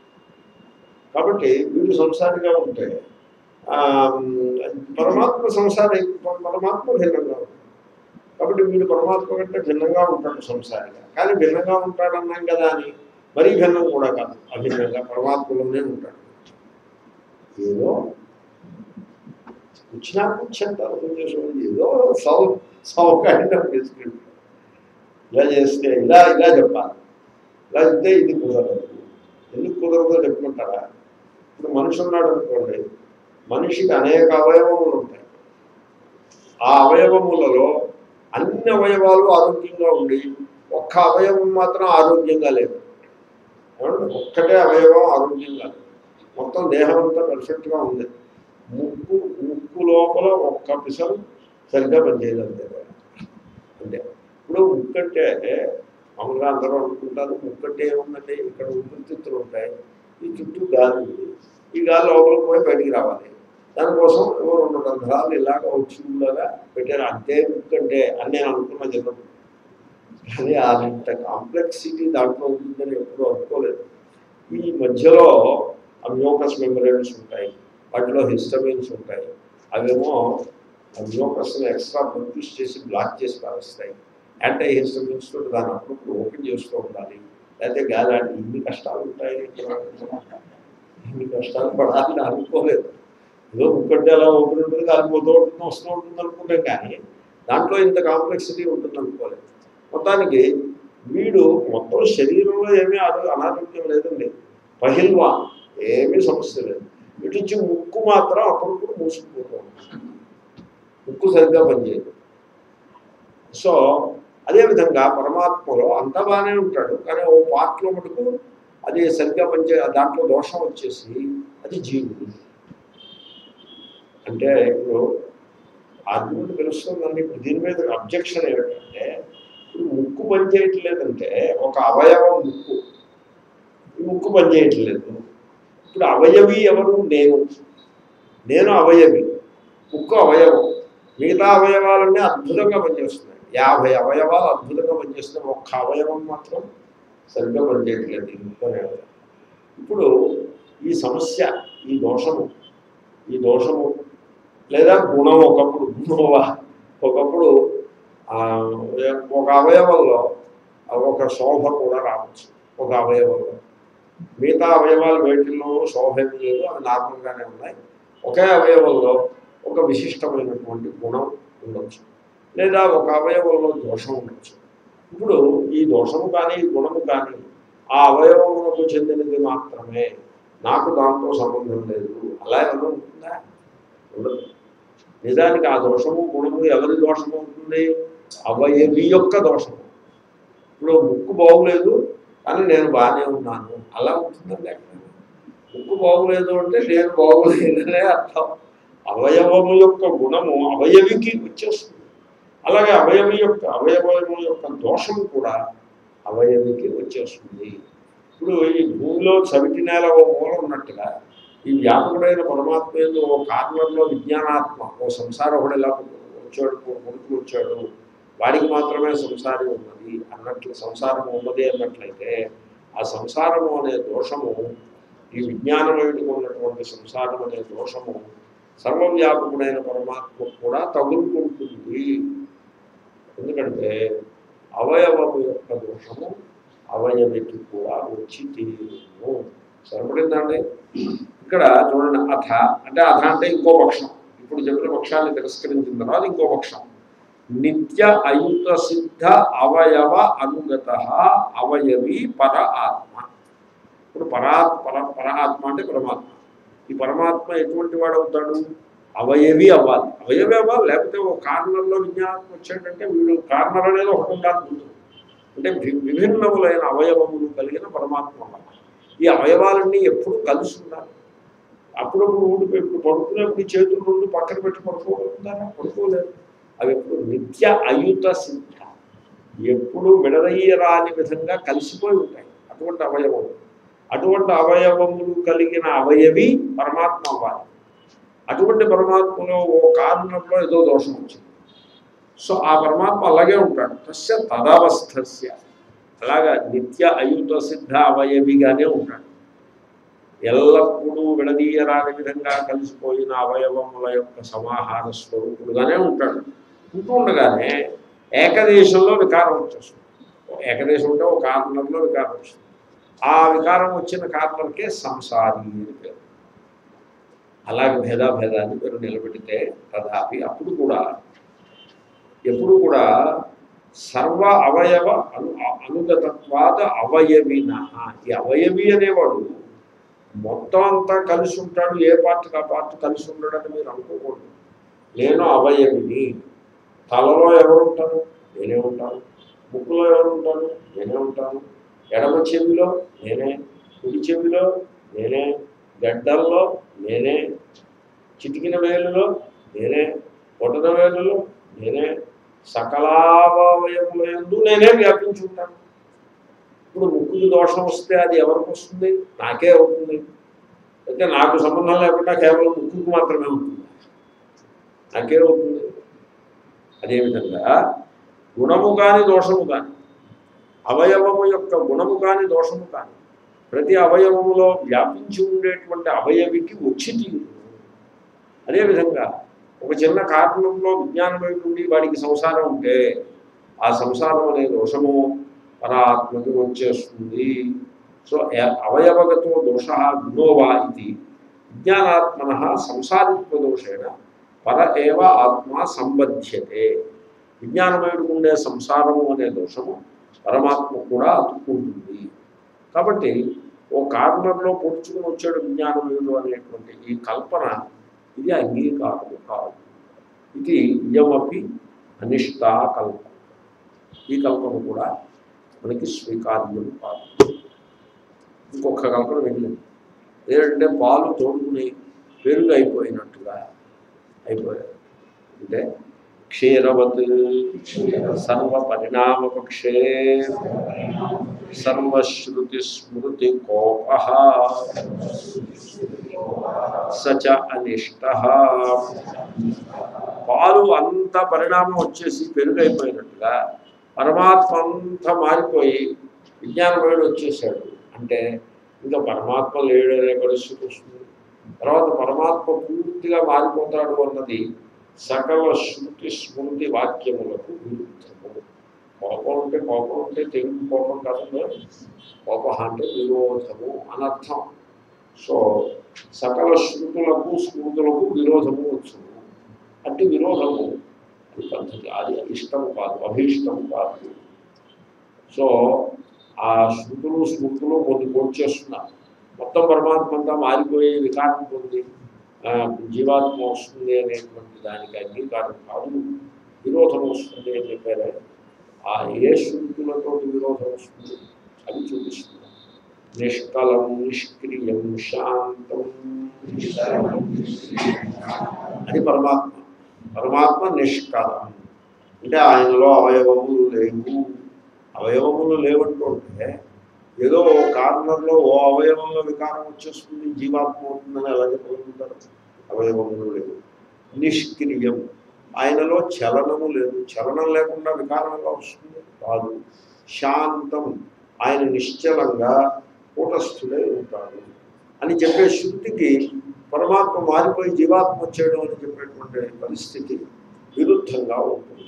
కాబట్టి వీడు సంసారిగా ఉంటే ఆ, పరమాత్మ సంసారి పరమాత్మ భిన్నంగా ఉంటాడు కాబట్టి వీడు పరమాత్మ కంటే భిన్నంగా ఉంటాడు సంసారిగా కానీ భిన్నంగా ఉంటాడన్నాం కదా అని మరీ భిన్నం కూడా కాదు అభిన్నంగా పరమాత్మలోనే ఉంటాడు ఏదో వచ్చినా కూర్చుంటారు అర్థం చేసుకోండి ఏదో సౌ సౌ కైండ్ ఆఫ్ డిస్క్రిప్షన్ ఇలా చేస్తే ఇలా ఇలా చెప్పాలి ఇలా చెప్తే ఇది కుదరదు ఎందుకు కుదరదో చెప్పుకుంటారా ఇప్పుడు మనిషి ఉన్నాడు అనుకోండి మనిషికి అనేక అవయవములు ఉంటాయి ఆ అవయవములలో అన్ని అవయవాలు ఆరోగ్యంగా ఉండి ఒక్క అవయవం మాత్రం ఆరోగ్యంగా లేదు ఏమండి? ఒక్కటే అవయవం ఆరోగ్యంగా లేదు మొత్తం దేహం అంతా పర్ఫెక్ట్గా ఉంది ముక్కు ముక్కు లోపల ఒక్క పిసరు సరిగ్గా పనిచేయలేదు అంటే ఇప్పుడు ముక్కు అంటే మామూలుగా అందరూ అనుకుంటారు ముక్కు అంటే ఏముందంటే ఇక్కడ ఊపిరితిత్తులు ఉంటాయి ఈ చుట్టూ గాలి ఉంది ఈ గాలి లోపలికి పోయి బయటికి రావాలి దానికోసం ఏవో రెండు రంధ్రాలు ఇలాగ వచ్చిలాగా పెట్టారు అంతే ముక్కు అంటే అని నేను అనుకున్న చిన్నప్పుడు కానీ అంత కాంప్లెక్సిటీ దాంట్లో ఉంటుందని ఎప్పుడూ అనుకోలేదు ఈ మధ్యలో మ్యూకస్ మెమరీన్స్ ఉంటాయి వాటిలో హిస్టమిన్స్ ఉంటాయి అవేమో ఆ మ్యూకస్ని ఎక్స్ట్రా ప్రొడ్యూస్ చేసి బ్లాక్ చేసి పారేస్తాయి యాంటీ హిస్టమిన్స్ తోటి దాన్ని అప్పుడప్పుడు ఓపెన్ చేస్తూ ఉండాలి లేకపోతే గాలి అంటే ఇన్ని కష్టాలు ఉంటాయి ఇన్ని కష్టాలు పడాలని అనుకోలేదు ఏదో ముక్కడ్డి అలా ఓపెన్ ఉంటుంది కాలిపోతూ ఉంటుంది వస్తూ ఉంటుంది అనుకుంటాం కానీ దాంట్లో ఇంత కాంప్లెక్సిటీ ఉంటుంది అనుకోలేదు మొత్తానికి వీడు మొత్తం శరీరంలో ఏమీ అనా- అనారోగ్యం లేదండి పహిల్వా ఏమీ సమస్య లేదు ఇటు నుంచి ముక్కు మాత్రం అప్పుడప్పుడు మూసుకుపోతూ ఉంటుంది ముక్కు సరిగ్గా పనిచేయదు సో అదేవిధంగా పరమాత్మలో అంత బాగానే ఉంటాడు కానీ ఓ పార్ట్లో మటుకు అది సరిగ్గా పనిచే దాంట్లో దోషం వచ్చేసి అది జీవుడు అంటే ఇప్పుడు ఆర్గ్యుమెంట్ తెలుస్తుందండి ఇప్పుడు దీని మీద అబ్జెక్షన్ ఏమిటంటే ఇప్పుడు ముక్కు పనిచేయట్లేదంటే ఒక అవయవం ముక్కు ఈ ముక్కు పనిచేయట్లేదు ఇప్పుడు అవయవి ఎవరు నేను నేను అవయవి ముక్కు అవయవం మిగతా అవయవాలన్నీ అద్భుతంగా పనిచేస్తున్నాయి యాభై అవయవాలు అద్భుతంగా పనిచేస్తున్నాయి ఒక్క అవయవం మాత్రం సరిగ్గా పనిచేయట్లేదు ఈ ముక్కు అనే అవయవం. ఇప్పుడు ఈ సమస్య ఈ దోషము ఈ దోషము లేదా గుణం ఒకప్పుడు గుణవా ఒకప్పుడు ఆ, ఒక అవయవంలో ఒక శోభ కూడా రావచ్చు ఒక అవయవంలో మిగతా అవయవాలు వేటిల్లో శోభ ఏమీ లేదు అవి నార్మల్గానే ఉన్నాయి ఒకే అవయవంలో ఒక విశిష్టమైనటువంటి గుణం ఉండొచ్చు లేదా ఒక అవయవంలో దోషం ఉండొచ్చు ఇప్పుడు ఈ దోషము కానీ ఈ గుణము కానీ ఆ అవయవములకు చెందినది మాత్రమే నాకు దాంతో సంబంధం లేదు అలా ఏమైనా ఉంటుందా ఉండదు నిజానికి ఆ దోషము గుణము ఎవరి దోషము అవుతుంది అవయవి యొక్క దోషము ఇప్పుడు ముక్కు బాగులేదు కానీ నేను బాగానే ఉన్నాను అలా ఉంటుందండి అక్కడ ముక్కు బాగులేదు అంటే నేను బాగులేదనే అర్థం అవయవము యొక్క గుణము అవయవికి వచ్చేస్తుంది అలాగే అవయవి యొక్క అవయవము యొక్క దోషం కూడా అవయవికి వచ్చేస్తుంది ఇప్పుడు ఈ భూమిలో చవిటి నేల ఓ మూల ఉన్నట్టుగా ఈ వ్యాపకుడైన పరమాత్మ ఏందో ఓ కార్నర్లో విజ్ఞానాత్మ ఓ సంసారం ఒకడు ఇలా వచ్చాడు కొడుకు వచ్చాడు వాడికి మాత్రమే సంసారం ఉన్నది అన్నట్లు సంసారం ఉన్నది అన్నట్లయితే ఆ సంసారము అనే దోషము ఈ విజ్ఞానమయుడికి ఉన్నటువంటి సంసారం అనే దోషము సర్వవ్యాపకుడైన పరమాత్మ కూడా తగులుకుంటుంది ఎందుకంటే అవయవము యొక్క దోషము అవయవికి కూడా వచ్చి తీరును సరిపడిందండి ఇక్కడ చూడండి అథ అంటే అథ అంటే ఇంకో పక్షం ఇప్పుడు చెప్పిన పక్షాన్ని తిరస్కరించిన తర్వాత ఇంకో పక్షం నిత్య అయుత సిద్ధ అవయవ అనుగత అవయవి పర ఆత్మ ఇప్పుడు పరాత్ పర పర ఆత్మ అంటే పరమాత్మ ఈ పరమాత్మ ఎటువంటి వాడు అవుతాడు అవయవి అవ్వాలి అవయవి అవ్వాలి లేకపోతే ఒక కార్నర్లో విజ్ఞానం వచ్చాడంటే వీడు కార్నర్ అనేది ఒకటి ఉండాలి ముందు అంటే వి- విభిన్నములైన అవయవములు కలిగిన పరమాత్మ అవ్వాలి ఈ అవయవాలన్నీ ఎప్పుడు కలిసి ఉండాలి అప్పుడప్పుడు ఊడిపోయి ఇప్పుడు పడుకునేప్పుడు ఈ చేతులు రెండు పక్కన పెట్టి పడుకోగలుగుతారా పడుకోలేదు అవి ఎప్పుడు నిత్య అయుత సిద్ధ ఎప్పుడు విడదయ్యరాని విధంగా కలిసిపోయి ఉంటాయి అటువంటి అవయవములు అటువంటి అవయవములు కలిగిన అవయవి పరమాత్మ అవ్వాలి అటువంటి పరమాత్మలో ఓ కారణంలో ఏదో దోషం వచ్చింది సో ఆ పరమాత్మ అలాగే ఉంటాడు తస్య తదవస్థస్య అలాగా నిత్య అయుత సిద్ధ అవయవిగానే ఉంటాడు ఎల్లప్పుడూ విడదీయరాని విధంగా కలిసిపోయిన అవయవముల యొక్క సమాహార స్వరూపుడుగానే ఉంటాడు ఉంటూ ఉండగానే ఏకదేశంలో వికారం వచ్చేస్తుంది ఏకదేశం ఉంటే ఒక కార్నర్లో వికారం వస్తుంది ఆ వికారం వచ్చిన కార్నర్కే సంసారి అని పేరు అలాగే భేదాభేదాన్ని మీరు నిలబెడితే తదాపి అప్పుడు కూడా ఎప్పుడు కూడా సర్వ అవయవ అను అనుగతత్వాద అవయవిన ఈ అవయవి అనేవాడు మొత్తం అంతా కలిసి ఉంటాడు ఏ పార్ట్కి ఆ పార్ట్ కలిసి ఉండడని మీరు అనుకోకూడదు నేను అవయవిని తలలో ఎవరు ఉంటారు నేనే ఉంటాను ముక్కులో ఎవరు ఉంటారు నేనే ఉంటాను ఎడమ చెవిలో నేనే కుడి చెవిలో నేనే గడ్డల్లో నేనే చిటికిన వేలులో నేనే పొటన వేలులో నేనే సకలావయముల యందు నేనే వ్యాపించి ఉంటాను ఇప్పుడు ముక్కుకి దోషం వస్తే అది ఎవరికి వస్తుంది నాకే అవుతుంది అయితే నాకు సంబంధం లేకుండా కేవలం ముక్కుకు మాత్రమే ఉంటుంది నాకే అవుతుంది అదేవిధంగా గుణము కాని దోషము కాని అవయవము యొక్క గుణము కాని దోషము కాని ప్రతి అవయవములో వ్యాపించి ఉండేటువంటి అవయవికి వచ్చి తీరు అదేవిధంగా ఒక చిన్న కారణంలో విజ్ఞానమయుడు ఉండి వాడికి సంసారం ఉంటే ఆ సంసారం అనే దోషము పరాత్మకి వచ్చేస్తుంది సో ఏ- అవయవగతో దోష గుణోవా ఇది విజ్ఞానాత్మన సంసారిత్వ దోషేణ పర ఏవ ఆత్మ సంబధ్యతే విజ్ఞానమయుడికి ఉండే సంసారము అనే దోషము పరమాత్మ కూడా అతుక్కుంటుంది కాబట్టి ఓ కార్నర్లో పొడుచుకుని వచ్చాడు విజ్ఞానమయుడు అనేటువంటి ఈ కల్పన ఇది అంగీకారము కాదు ఇది ఇయమపి అనిష్టా కల్పన ఈ కల్పన కూడా మనకి స్వీకార్యం కాదు ఇంకొక కల్పన వెళ్ళింది ఏంటంటే పాలు తోడుకుని పెరుగు అయిపోయినట్టుగా అయిపోయారు అంటే క్షీరవత్ సర్వ పరిణామపక్షే సర్వశ్రుతి స్మృతి కోప సచ అనిష్ట పాలు అంత పరిణామం వచ్చేసి పెరుగైపోయినట్టుగా పరమాత్మ అంతా మారిపోయి విజ్ఞానమయుడు వచ్చేసాడు అంటే ఇంకా పరమాత్మ లేడనే పరిస్థితి వస్తుంది తర్వాత పరమాత్మ పూర్తిగా మారిపోతాడు అన్నది సకల శృతి స్మృతి వాక్యములకు విరుద్ధము కోపం అంటే కోపం అంటే తెలుగు కోపం కాకుండా కోప అంటే విరోధము అనర్థం సో సకల శృతులకు స్మృతులకు విరోధము వచ్చును అంటే విరోధము అది పద్ధతి అది ఇష్టము కాదు అభీష్టము కాదు సో ఆ శృతులు స్మృతులు కొన్ని కోట్ చేస్తున్నారు మొత్తం పరమాత్మ అంతా మారిపోయి వికారం పొంది ఆ, జీవాత్మ వస్తుంది అనేటువంటి దానికి అంగీకారం కాదు విరోధం వస్తుంది అని చెప్పారే ఆ ఏ శృతులతో విరోధం వస్తుంది అది చూపిస్తుంది నిష్కలం నిష్క్రియం శాంతం అది పరమాత్మ పరమాత్మ నిష్కలం అంటే ఆయనలో అవయవములు లేవు అవయవములు లేవంటుంటే ఏదో ఓ కార్నర్లో ఓ అవయవంలో వికారం వచ్చేస్తుంది జీవాత్మ అవుతుందని ఎలా చెప్పగలుగుతారు అవయవములు లేవు నిష్క్రియం ఆయనలో చలనము లేదు చలనం లేకుండా వికారం ఎలా వస్తుంది కాదు శాంతం ఆయన నిశ్చలంగా కూటస్థుడై ఉంటాడు అని చెప్పే శృతికి పరమాత్మ మారిపోయి జీవాత్మ వచ్చేయడం అని చెప్పేటువంటి పరిస్థితి విరుద్ధంగా ఉంటుంది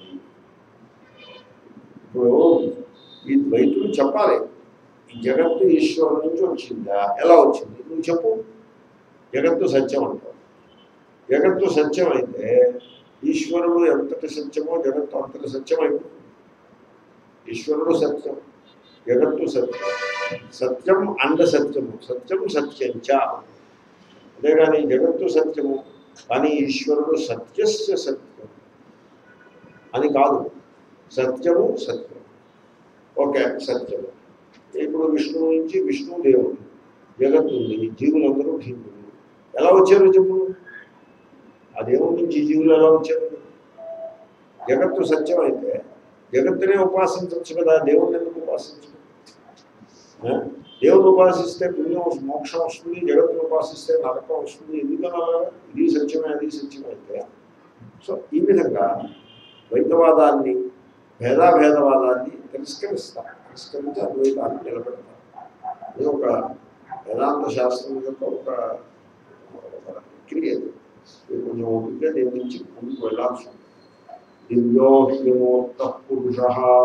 ఇప్పుడు ఈ ద్వైతులు చెప్పాలి ఈ జగత్తు ఈశ్వరుడు నుంచి వచ్చిందా ఎలా వచ్చింది నువ్వు చెప్పు జగత్తు సత్యం అంటావు జగత్తు సత్యం అయితే ఈశ్వరుడు ఎంతటి సత్యమో జగత్తు అంతటి సత్యం అయిపోతుంది ఈశ్వరుడు సత్యం జగత్తు సత్యం సత్యం అండ సత్యము సత్యం సత్యంచ అంతేగాని జగత్తు సత్యము కానీ ఈశ్వరుడు సత్యస్య సత్యం అని కాదు సత్యము సత్యం ఓకే సత్యము ఇప్పుడు విష్ణువు నుంచి విష్ణువు దేవుడు జగత్తు ఉంది జీవులందరూ భీములు ఎలా వచ్చారు చెప్పు ఆ దేవుడి నుంచి జీవులు ఎలా వచ్చారు జగత్తు సత్యం అయితే జగత్తునే ఉపాసించవచ్చు కదా దేవుడిని ఎందుకు ఉపాసించు ఆ? దేవుడిని ఉపాసిస్తే పుణ్యం వస్తుంది, మోక్షం వస్తుంది జగత్తును ఉపాసిస్తే నరకం వస్తుంది ఎందుకన్నా ఇది సత్యమే అది సత్యమే అయితే సో ఈ విధంగా ద్వైతవాదాన్ని భేదాభేదవాదాన్ని తిరస్కరిస్తారు తిరస్కరించి అద్వైతాన్ని నిలబెడతారు ఇది ఒక వేదాంత శాస్త్రం యొక్క ఒక ఒక క్రియ ఇది. ఇది కొంచెం ఓపిక దీని నుంచి ముందుకు వెళ్ళాల్సి ఉంది దివ్యో హ్యమూర్త పురుష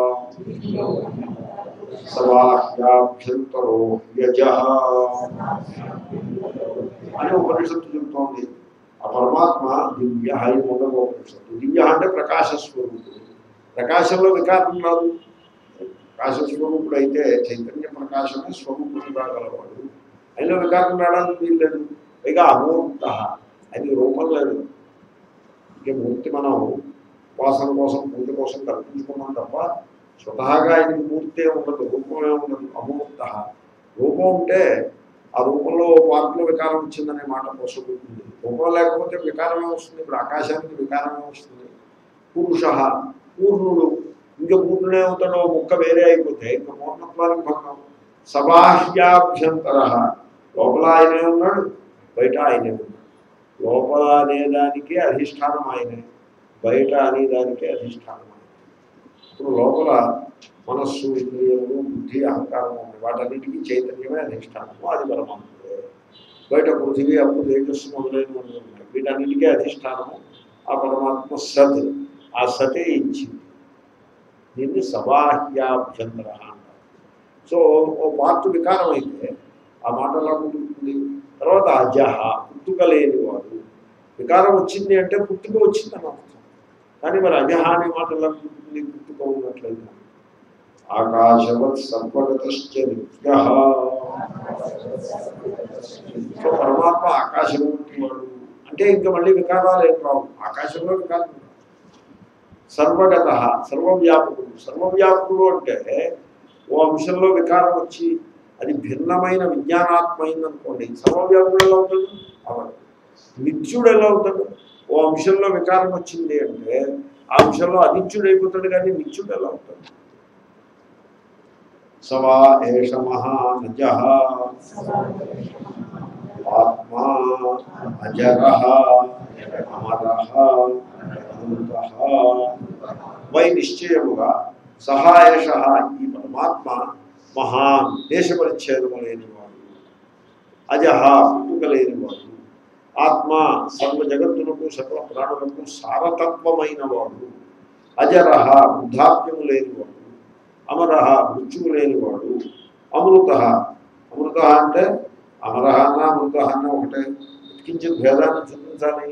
సవాహ్యాభ్యంతరో యజ అని ఉపనిషత్తు చెబుతోంది ఆ పరమాత్మ దివ్య హై మొదలు ఉపనిషత్తు దివ్య అంటే ప్రకాశ స్వరూపుడు ప్రకాశంలో వికారం రాదు ప్రకాశ స్వరూపుడు అయితే చైతన్య ప్రకాశమే స్వరూపుడుగా గలవాడు అయినా వికారం రావడానికి వీలు లేదు పైగా అమూర్త అది రూపం లేదు ఇక మూర్తి మనం ఉపాసన కోసం పూజ కోసం కల్పించుకున్నాం తప్ప స్వతహాగా ఆయనకి మూర్తే ఉండదు రూపమే ఉండదు అమూర్త రూపం ఉంటే ఆ రూపంలో పార్కులో వికారం వచ్చిందనే మాట పోసబోతుంది రూపం లేకపోతే వికారమే వస్తుంది ఇప్పుడు ఆకాశానికి వికారమే వస్తుంది పురుష పూర్ణుడు ఇంకా పూర్ణుడే అవుతాడో ముక్క వేరే అయిపోతే ఇంకా పూర్ణత్వానికి భంగం సబాహ్యాభ్యంతర లోపల ఆయనే ఉన్నాడు బయట ఆయనే ఉన్నాడు లోపల అనేదానికే అధిష్టానం ఆయనే బయట అనేదానికే అధిష్టానం ఆయనే ఇప్పుడు లోపల మనస్సు ఇంద్రియములు బుద్ధి అహంకారం ఉంది వాటన్నిటికీ చైతన్యమే అధిష్టానము అది పరమాత్మే బయట పృథివీ అప్పు తేజస్సు మొదలైనవి ఉన్నాయి వీటన్నిటికీ అధిష్టానము ఆ పరమాత్మ సత్ ఆ సతే ఇచ్చింది దీన్ని సబాహ్యాభ్యంతర అంటారు సో ఓ పార్ట్ వికారం అయితే ఆ మాట ఎలా కుదురుతుంది తర్వాత అజహ పుట్టుక లేనివాడు వికారం వచ్చింది అంటే పుట్టుక వచ్చింది అని అర్థం కానీ మరి అజహ అనే మాట ఎలా కుదురుతుంది పుట్టుక ఉన్నట్లయితే ఆకాశవత్ సర్వగతశ్చ నిత్య సో పరమాత్మ ఆకాశం వంటి వాడు అంటే ఇంకా మళ్ళీ వికారాలు ఏం రావు ఆకాశంలో వికారం ఉండదు. సర్వగత సర్వవ్యాపకుడు సర్వవ్యాపకుడు అంటే ఓ అంశంలో వికారం వచ్చి అది భిన్నమైన విజ్ఞానాత్మైంది అనుకోండి సర్వవ్యాపకుడు ఎలా అవుతాడు అవడు నిత్యుడు ఎలా అవుతాడు ఓ అంశంలో వికారం వచ్చింది అంటే ఆ అంశంలో అనిత్యుడు అయిపోతాడు కానీ నిత్యుడు ఎలా అవుతాడు సవా ఏష మహానజ ఆత్మా అజర అమర వై నిశ్చయముగా సహాయష ఈ పరమాత్మ మహాన్ దేశపరిచ్ఛేదము లేనివాడు అజహ పుట్టుక లేనివాడు ఆత్మ సర్వ జగత్తులకు సకల ప్రాణులకు సారతత్వమైన వాడు అజర వృద్ధాప్యము లేనివాడు అమర మృత్యువు లేనివాడు అమృత అమృత అంటే అమర అన్న అమృత అన్న ఒకటే కించిత్ భేదాన్ని చూపించాలి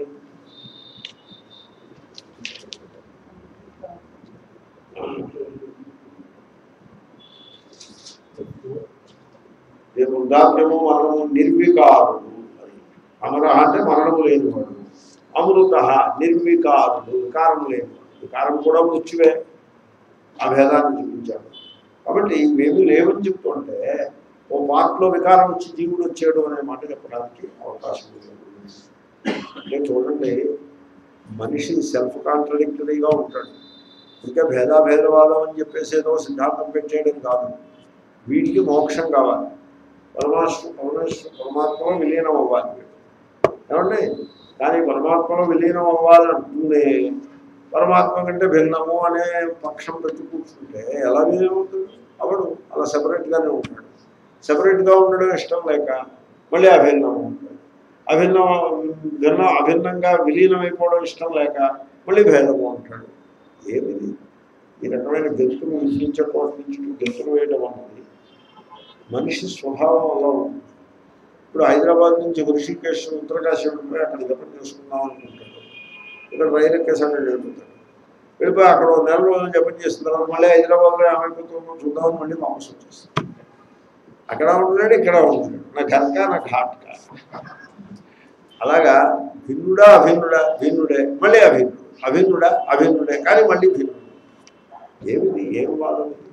ఏ వృద్ధాప్యము మరణము నిర్వికారుడు అది అమర అంటే మరణము లేనివాడు అమృత నిర్వికారుడు వికారం లేనివాడు వికారం కూడా మృత్యువే ఆ భేదాన్ని చూపించాడు కాబట్టి ఇవేమీ లేవని చెప్తుంటే ఓ పార్ట్లో వికారం వచ్చి జీవుడు వచ్చాడు అనే మాట చెప్పడానికి అవకాశం ఉంది అంటే చూడండి మనిషి సెల్ఫ్ కాంట్రడిక్టరీగా ఉంటాడు ఇంకా భేదాభేదవాదం అని చెప్పేసి ఏదో సిద్ధాంతం పెట్టేయడం కాదు వీటికి మోక్షం కావాలి పరమాత్మ పరమేశ్వర పరమాత్మలో విలీనం అవ్వాలి వీడు. ఏమండి కానీ పరమాత్మలో విలీనం అవ్వాలంటూనే పరమాత్మ కంటే భిన్నము అనే పక్షం పెట్టి కూర్చుంటే ఎలా విలీనం అవుతుంది అవడు అలా సెపరేట్గానే ఉంటాడు సెపరేట్గా ఉండడం ఇష్టం లేక మళ్ళీ అభిన్నం ఉంటాడు అభిన్నం భిన్న అభిన్నంగా విలీనం అయిపోవడం ఇష్టం లేక మళ్ళీ భేదము ఉంటాడు ఏమిది ఈ రకమైన గెలుతులు విధించకోటించు గెలుతులు వేయడం అన్నది మనిషి స్వభావం అలా ఉంటుంది ఇప్పుడు హైదరాబాద్ నుంచి హృషికేశ్ ఉత్తరకాశీ వెళ్ళిపోయి అక్కడ జపం చేసుకుందాం అనుకుంటాడు ఇక్కడ రైలు ఎక్కేసాడు వెళ్ళిపోతాడు వెళ్ళిపోయి అక్కడ ఒక నెల రోజులు జపం చేసిన తర్వాత మళ్ళీ హైదరాబాద్లో ఏమైపోతుందో చూద్దామని మళ్ళీ వాపసు వచ్చేస్తాడు అక్కడ ఉంటున్నాడు ఇక్కడ ఉంటున్నాడు నా ఘర్కా నా ఘాట్కా అలాగా భిన్నుడా అభిన్నుడా భిన్నుడే మళ్ళీ అభిన్నుడు అభిన్నుడా అభిన్నుడే కానీ మళ్ళీ భిన్నుడు ఏమిది ఏం వాదం ఇది?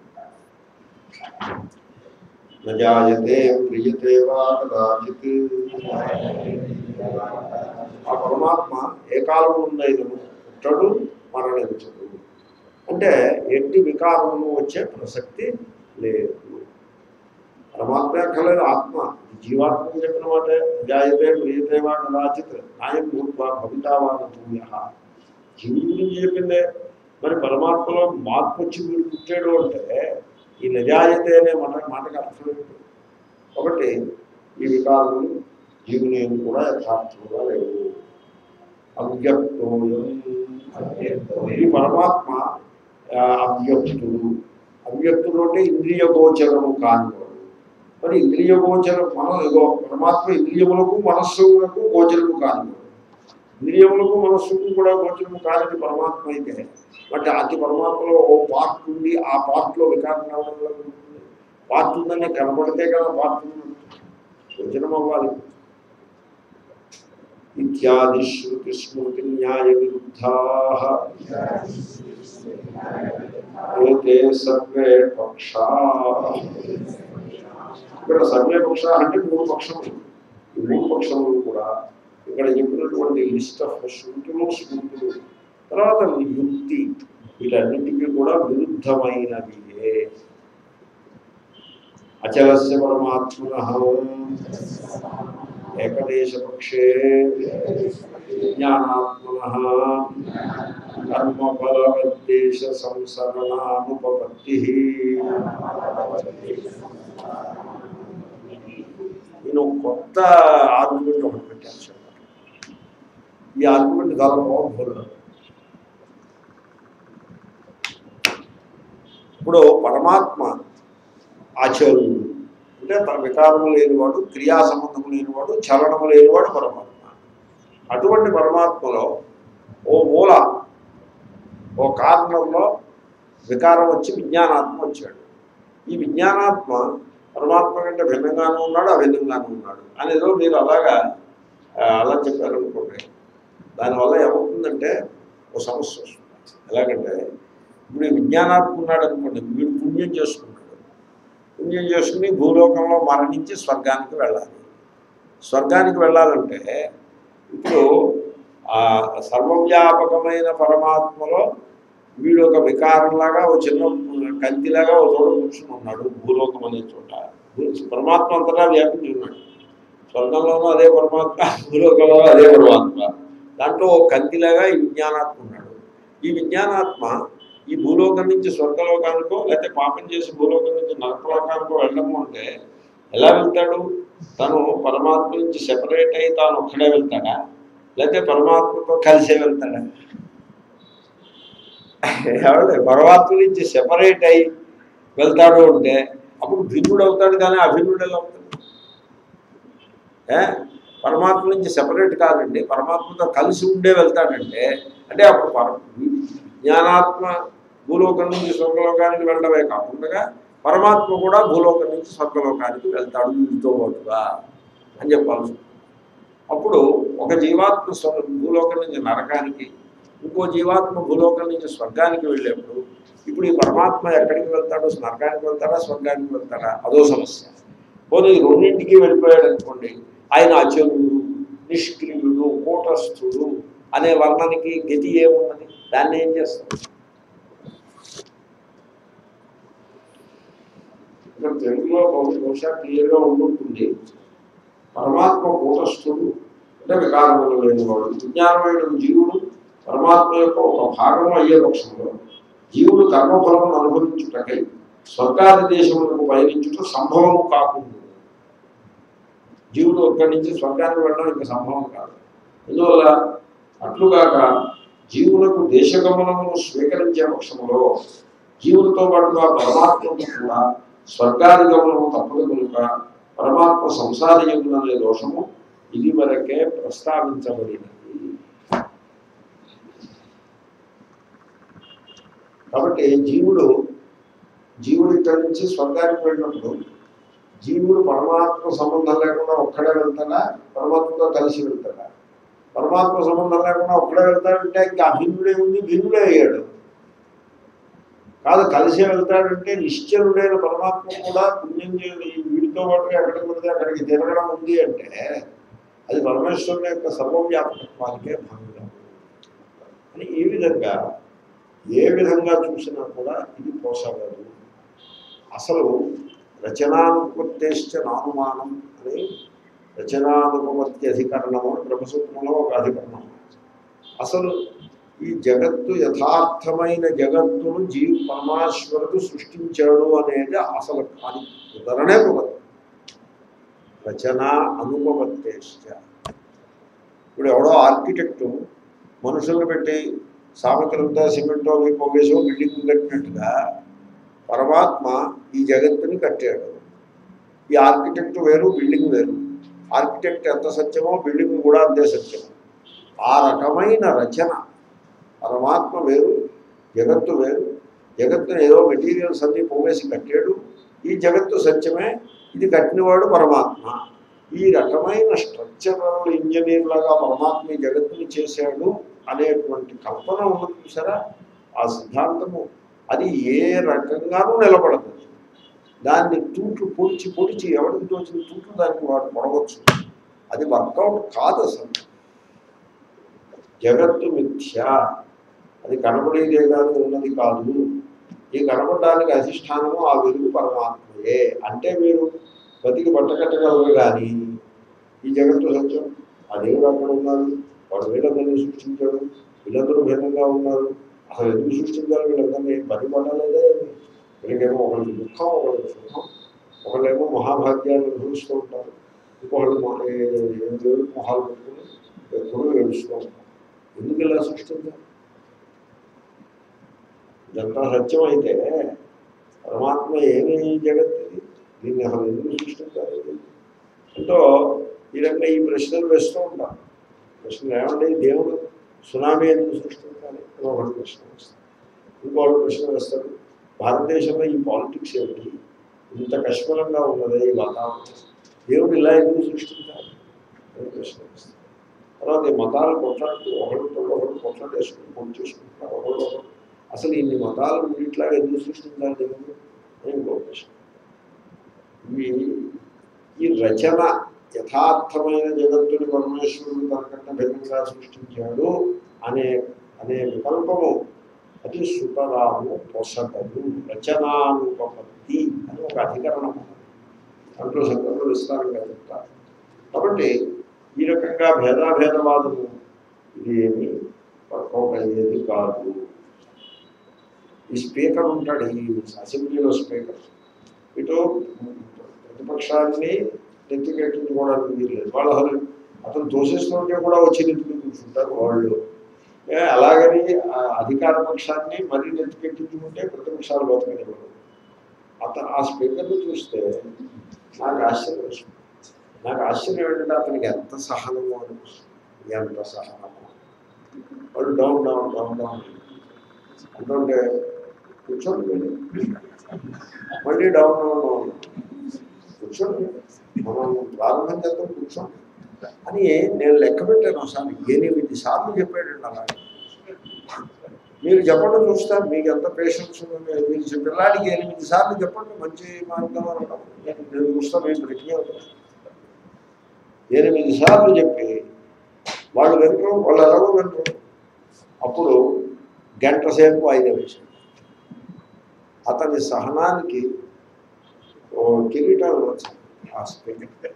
నజాయతే ప్రియతే వా కదాచిత్ ఆ పరమాత్మ ఏ కాలం ఉన్నైదను పుట్టడు మరణించడు అంటే ఎట్టి వికారము వచ్చే ప్రసక్తి లేదు పరమాత్మ ఎక్కలేదు ఆత్మ జీవాత్మ చెప్పిన మాట జాయతే ప్రియతే వా కదాచిత్ ఆయన భూత్వా భవితావాన భూయ జీవుడి గురించి చెప్పిందే మరి పరమాత్మలో మార్పు వచ్చి వీడు పుట్టాడు అంటే ఈ నిజాయితీ అనే మాట మాటకు అర్థం ఏంటి ఒకటి ఈ వికారములు జీవుని కూడా యథార్థముగా లేవు అవ్యక్తోయం ఈ పరమాత్మ ఆ, అవ్యక్తుడు అవ్యక్తుడు అంటే ఇంద్రియ గోచరము కానివాడు మరి ఇంద్రియ గోచరం మన ఇగో పరమాత్మ ఇంద్రియములకు మనస్సులకు గోచరము కానివాడు ఇంద్రియములకు మనస్సుకు కూడా గోచరము కానిది పరమాత్మ అయితే బట్ అతి పరమాత్మలో ఓ పార్ట్ ఉంది ఆ పార్ట్లో వికారం రావడం వల్ల ఉంటుంది పార్ట్ ఉందని కనబడితే కదా పార్ట్ ఉంది గోచరం అవ్వాలి ఇత్యాది శృతి స్మృతి న్యాయ విరుద్ధా ఏతే సర్వే పక్షా ఇక్కడ సర్వే పక్ష అంటే మూడు పక్షములు ఈ మూడు పక్షములు కూడా ఇక్కడ చెప్పినటువంటి లిస్ట్ ఆఫ్ శృతులు స్మృతులు తర్వాత యుక్తి వీటన్నిటికీ కూడా విరుద్ధమైనవియే అచలస్య పరమాత్మన ఏకదేశపక్షే జ్ఞానాత్మన కర్మఫలవద్దేశ సంసరణానుపపత్తి నేను కొత్త ఆర్గ్యుమెంట్ ఒకటి పెట్టాను చెప్పండి ఈ ఆర్గ్యుమెంట్ చాలా పవర్ఫుల్ ఇప్పుడు పరమాత్మ ఆచార్యుడు అంటే తన వికారము లేనివాడు క్రియా సంబంధము లేనివాడు చలనము లేనివాడు పరమాత్మ అటువంటి పరమాత్మలో ఓ మూల ఓ కారణంలో వికారం వచ్చి విజ్ఞానాత్మ వచ్చాడు ఈ విజ్ఞానాత్మ పరమాత్మ కంటే భిన్నంగానూ ఉన్నాడు అభిన్నంగానూ ఉన్నాడు అనేదో మీరు అలాగా ఆ, అలా చెప్పారనుకోండి దానివల్ల ఏమవుతుందంటే ఒక సమస్య వస్తుంది ఎలాగంటే ఇప్పుడు ఈ విజ్ఞానాత్మ ఉన్నాడు అనుకోండి వీడు పుణ్యం చేసుకుంటాడు పుణ్యం చేసుకుని భూలోకంలో మరణించి స్వర్గానికి వెళ్ళాలి స్వర్గానికి వెళ్ళాలంటే ఇప్పుడు ఆ సర్వవ్యాపకమైన పరమాత్మలో వీడు ఒక వికారంలాగా ఒక చిన్న కంతిలాగా ఒక చోట కూర్చుని ఉన్నాడు భూలోకం అనే చోట పరమాత్మ అంతటా వ్యాపించి ఉన్నాడు స్వర్గంలోనూ అదే పరమాత్మ భూలోకంలో అదే పరమాత్మ దాంట్లో ఒక కంతిలాగా ఈ విజ్ఞానాత్మ ఉన్నాడు ఈ విజ్ఞానాత్మ ఈ భూలోకం నుంచి స్వర్గలోకానికో లేకపోతే పాపం చేసి భూలోకం నుంచి నరకలోకానికో వెళ్ళము అంటే ఎలా వెళ్తాడు తను పరమాత్మ నుంచి సెపరేట్ అయి తాను ఒక్కడే వెళ్తాడా లేకపోతే పరమాత్మతో కలిసే వెళ్తాడా ఎవరు పరమాత్మ నుంచి సెపరేట్ అయి వెళ్తాడు అంటే అప్పుడు భిన్నుడు అవుతాడు కానీ అభిన్నుడు ఎలా అవుతాడు ఏ? పరమాత్మ నుంచి సెపరేట్ కాదండి పరమాత్మతో కలిసి ఉండే వెళ్తాడంటే అంటే అప్పుడు పర జ్ఞానాత్మ భూలోకం నుంచి స్వర్గలోకానికి వెళ్ళడమే కాకుండా పరమాత్మ కూడా భూలోకం నుంచి స్వర్గలోకానికి వెళ్తాడు వీటితో పాటుగా అని చెప్పాల్సి ఉంటుంది. అప్పుడు ఒక జీవాత్మ స్వ- భూలోకం నుంచి నరకానికి ఇంకో జీవాత్మ భూలోకం నుంచి స్వర్గానికి వెళ్ళేప్పుడు ఇప్పుడు ఈ పరమాత్మ ఎక్కడికి వెళ్తాడో నరకానికి వెళ్తాడా స్వర్గానికి వెళ్తాడా అదో సమస్య పోనీ ఈ రెండింటికి వెళ్ళిపోయాడు అనుకోండి ఆయన అచరుడు నిష్క్రియుడు కూటస్థుడు అనే వర్ణనికి గతి ఏమున్నది దాన్ని ఏం చేస్తాం ఇక్కడ తెలుగులో బహు- బహుశా క్లియర్గా ఉండుంటుంది పరమాత్మ కూటస్థుడు అంటే వికారములు లేనివాడు విజ్ఞానమైన జీవుడు పరమాత్మ యొక్క ఒక భాగం అయ్యే పక్షంలో జీవుడు కర్మఫలమును అనుభవించుటకై స్వర్గాది దేశములకు పయనించుట సంభవము కాకుండా జీవుడు ఒక్కడి నుంచి స్వర్గానికి వెళ్ళడం ఇంకా సంభవం కాదు అందువల్ల అట్లుగాక జీవులకు దేశగమనమును స్వీకరించే పక్షములో జీవులతో పాటుగా పరమాత్మకు కూడా స్వర్గాది గమనము తప్పదు కనుక పరమాత్మ సంసార అనే దోషము ఇది వరకే ప్రస్తావించబడినది కాబట్టి జీవుడు జీవుడు ఇక్కడి నుంచి స్వర్గానికి వెళ్ళినప్పుడు జీవుడు పరమాత్మ సంబంధం లేకుండా ఒక్కడే వెళ్తాడా పరమాత్మతో కలిసి వెళ్తాడా పరమాత్మ సంబంధం లేకుండా ఒక్కడే వెళ్తాడంటే ఇంకా అభిన్నుడే ఉంది భిన్నుడే అయ్యాడు కాదు కలిసే వెళ్తాడంటే నిశ్చలుడైన పరమాత్మ కూడా పుణ్యం చేయాలి వీడితో పాటుగా ఎక్కడికి వెళ్తే అక్కడికి తిరగడం ఉంది అంటే అది పరమేశ్వరుని యొక్క సర్వవ్యాపకత్వానికే భంగం అని ఈ విధంగా ఏ విధంగా చూసినా కూడా ఇది పోసగలదు అసలు రచనానుపత్తేశ్చ నానుమానం అని రచనానుపత్తి అధికరణము అని బ్రహ్మసూత్రంలో ఒక అధికరణం అసలు ఈ జగత్తు యథార్థమైన జగత్తును జీవ పరమాశ్వరుడు సృష్టించాడు అనేది అసలు అది కుదరనే కుదరదు రచన అనుపవత్తేశ్చ ఇప్పుడు ఎవడో ఆర్కిటెక్టు మనుషులను పెట్టి సామగ్రంతో సిమెంటో అవి పొగేసో బిల్డింగ్ కట్టినట్టుగా పరమాత్మ ఈ జగత్తుని కట్టాడు ఈ ఆర్కిటెక్ట్ వేరు బిల్డింగ్ వేరు ఆర్కిటెక్ట్ ఎంత సత్యమో బిల్డింగ్ కూడా అంతే సత్యం ఆ రకమైన రచన పరమాత్మ వేరు జగత్తు వేరు జగత్తుని ఏదో మెటీరియల్స్ అన్ని పోవేసి కట్టాడు ఈ జగత్తు సత్యమే ఇది కట్టినవాడు పరమాత్మ ఈ రకమైన స్ట్రక్చరల్ ఇంజనీర్ లాగా పరమాత్మ ఈ జగత్తుని చేశాడు అనేటువంటి కల్పన ఉన్నది చూసారా ఆ సిద్ధాంతము అది ఏ రకంగానూ నిలబడదు దాన్ని తూట్లు పొడిచి పొడిచి ఎవరికి తోచిన తూట్లు దానికి వాడు పొడవచ్చు అది వర్కౌట్ కాదు అసలు జగత్తు మిథ్య అది కనబడేదే కాదు ఉన్నది కాదు ఈ కనబడడానికి అధిష్టానము ఆ వెలుగు పరమాత్మయే అంటే మీరు బతికి బట్టకట్టగలరు కానీ ఈ జగత్తు సత్యం ఆ దేవుడు అక్కడ ఉన్నారు వాడు వీళ్ళందరినీ సృష్టించాడు వీళ్ళందరూ భిన్నంగా ఉన్నారు అసలు ఎందుకు సృష్టించాలి వీళ్ళందరినీ పని పడలేదే వీళ్ళకేమో ఒకరికి దుఃఖం ఒకరికి సుఖం ఒకళ్ళేమో మహాభాగ్యాన్ని అనుభవిస్తూ ఉంటారు ఇంకొకళ్ళు మొ- ఏ- ఏ దేవుడికి మొహాలు పెట్టుకుని ఎప్పుడూ ఏడుస్తూ ఉంటారు ఎందుకు ఇలా సృష్టించాలి ఇదంతా సత్యం అయితే పరమాత్మ ఏమి జగత్ ఇది దీన్ని అసలు ఎందుకు సృష్టించాలి ఎంతో ఈ రకంగా ఈ ప్రశ్నలు వేస్తూ ఉంటాం ప్రశ్నలు ఏమండి దేవుడు సునామీ ఎందుకు సృష్టించాలి అని ఒకటి ప్రశ్న వేస్తాడు ఇంకోటి ప్రశ్న వేస్తాడు భారతదేశంలో ఈ పాలిటిక్స్ ఏమిటి ఇంత కష్మలంగా ఉన్నదే ఈ వాతావరణం దేవుడు ఇలా ఎందుకు సృష్టించాలి అని ప్రశ్న వేస్తాడు తర్వాత ఈ మతాలు కొట్లాడుతూ ఒకరితో ఒకరు కొట్లాడేసుకుని పొడి చేసుకుంటున్నారు ఒకరు ఒకరు అసలు ఇన్ని మతాలు ఇట్లాగా ఎందుకు సృష్టించాలి దేవుడు అని ఇంకో ప్రశ్న ఈ ఈ రచన యథార్థమైన జగత్తుని పరమేశ్వరుడు తనకంటే భిన్నంగా సృష్టించాడు అనే అనే వికల్పము అది సుతరాము పొసగదు రచనానుపపత్తి అని ఒక అధికరణం దాంట్లో శంకరులు విస్తారంగా చెప్తారు కాబట్టి ఈ రకంగా భేదాభేదవాదము ఇది ఏమి వర్కౌట్ అయ్యేది కాదు ఈ స్పీకర్ ఉంటాడు ఈ అసెంబ్లీలో స్పీకర్ ఇటు ప్రతిపక్షాన్ని నెత్తికెట్టించుకోవడానికి వీల్లేదు వాళ్ళు అసలు అతను తోసేస్తుంటే కూడా వచ్చి నెత్తికి కూర్చుంటారు వాళ్ళు ఏ, అలాగని ఆ అధికార పక్షాన్ని మరీ నెత్తికెట్టించుకుంటే ప్రతిపక్షాలు బతకనివ్వరు అతను ఆ స్పీకర్ని చూస్తే నాకు ఆశ్చర్యం వేస్తుంది నాకు ఆశ్చర్యం ఏంటంటే అతనికి ఎంత సహనమో అనిపిస్తుంది ఎంత సహనమో వాడు డౌన్ డౌన్ డౌన్ డౌన్ అంటుంటే కూర్చోండి మీరు. మళ్ళీ డౌన్ డౌన్ డౌన్ కూర్చోండి మనం ప్రారంభం చేద్దాం కూర్చోండి అని నేను లెక్క పెట్టాను ఒకసారి ఎనిమిది సార్లు చెప్పాడండి అలా మీరు చెప్పండి చూస్తారు మీకు ఎంత పేషెన్స్ ఉందో మీరు మీరు పిల్లాడికి ఎనిమిది సార్లు చెప్పండి మంచి మార్గం అనడం నేను నేను చూస్తాను మేము ప్రజ్ఞ ఎనిమిది సార్లు చెప్పి వాళ్ళు వినరు వాళ్ళు ఎలాగో వినరు అప్పుడు గంట సేపు వాయిదా వేశాడు అతని సహనానికి ఓ కిరీటం ఇవ్వచ్చు ఆ స్పీకర్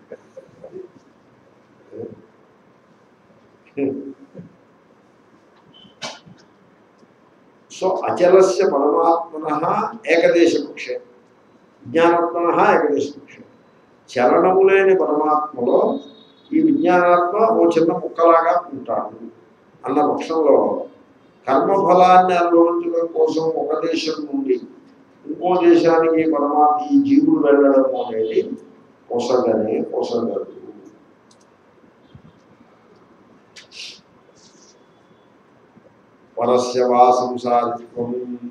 సో అచలస్య పరమాత్మన ఏకదేశపక్షే విజ్ఞానాత్మన ఏకదేశపక్షే చలనము లేని పరమాత్మలో ఈ విజ్ఞానాత్మ ఓ చిన్న ముక్కలాగా ఉంటాడు అన్న పక్షంలో కర్మఫలాన్ని అనుభవించడం కోసం ఒక దేశం నుండి ఇంకో దేశానికి పరమాత్మ ఈ జీవుడు వెళ్ళడం అనేది పొసగనే పొసగదు పరస్య వా సంసారిత్వం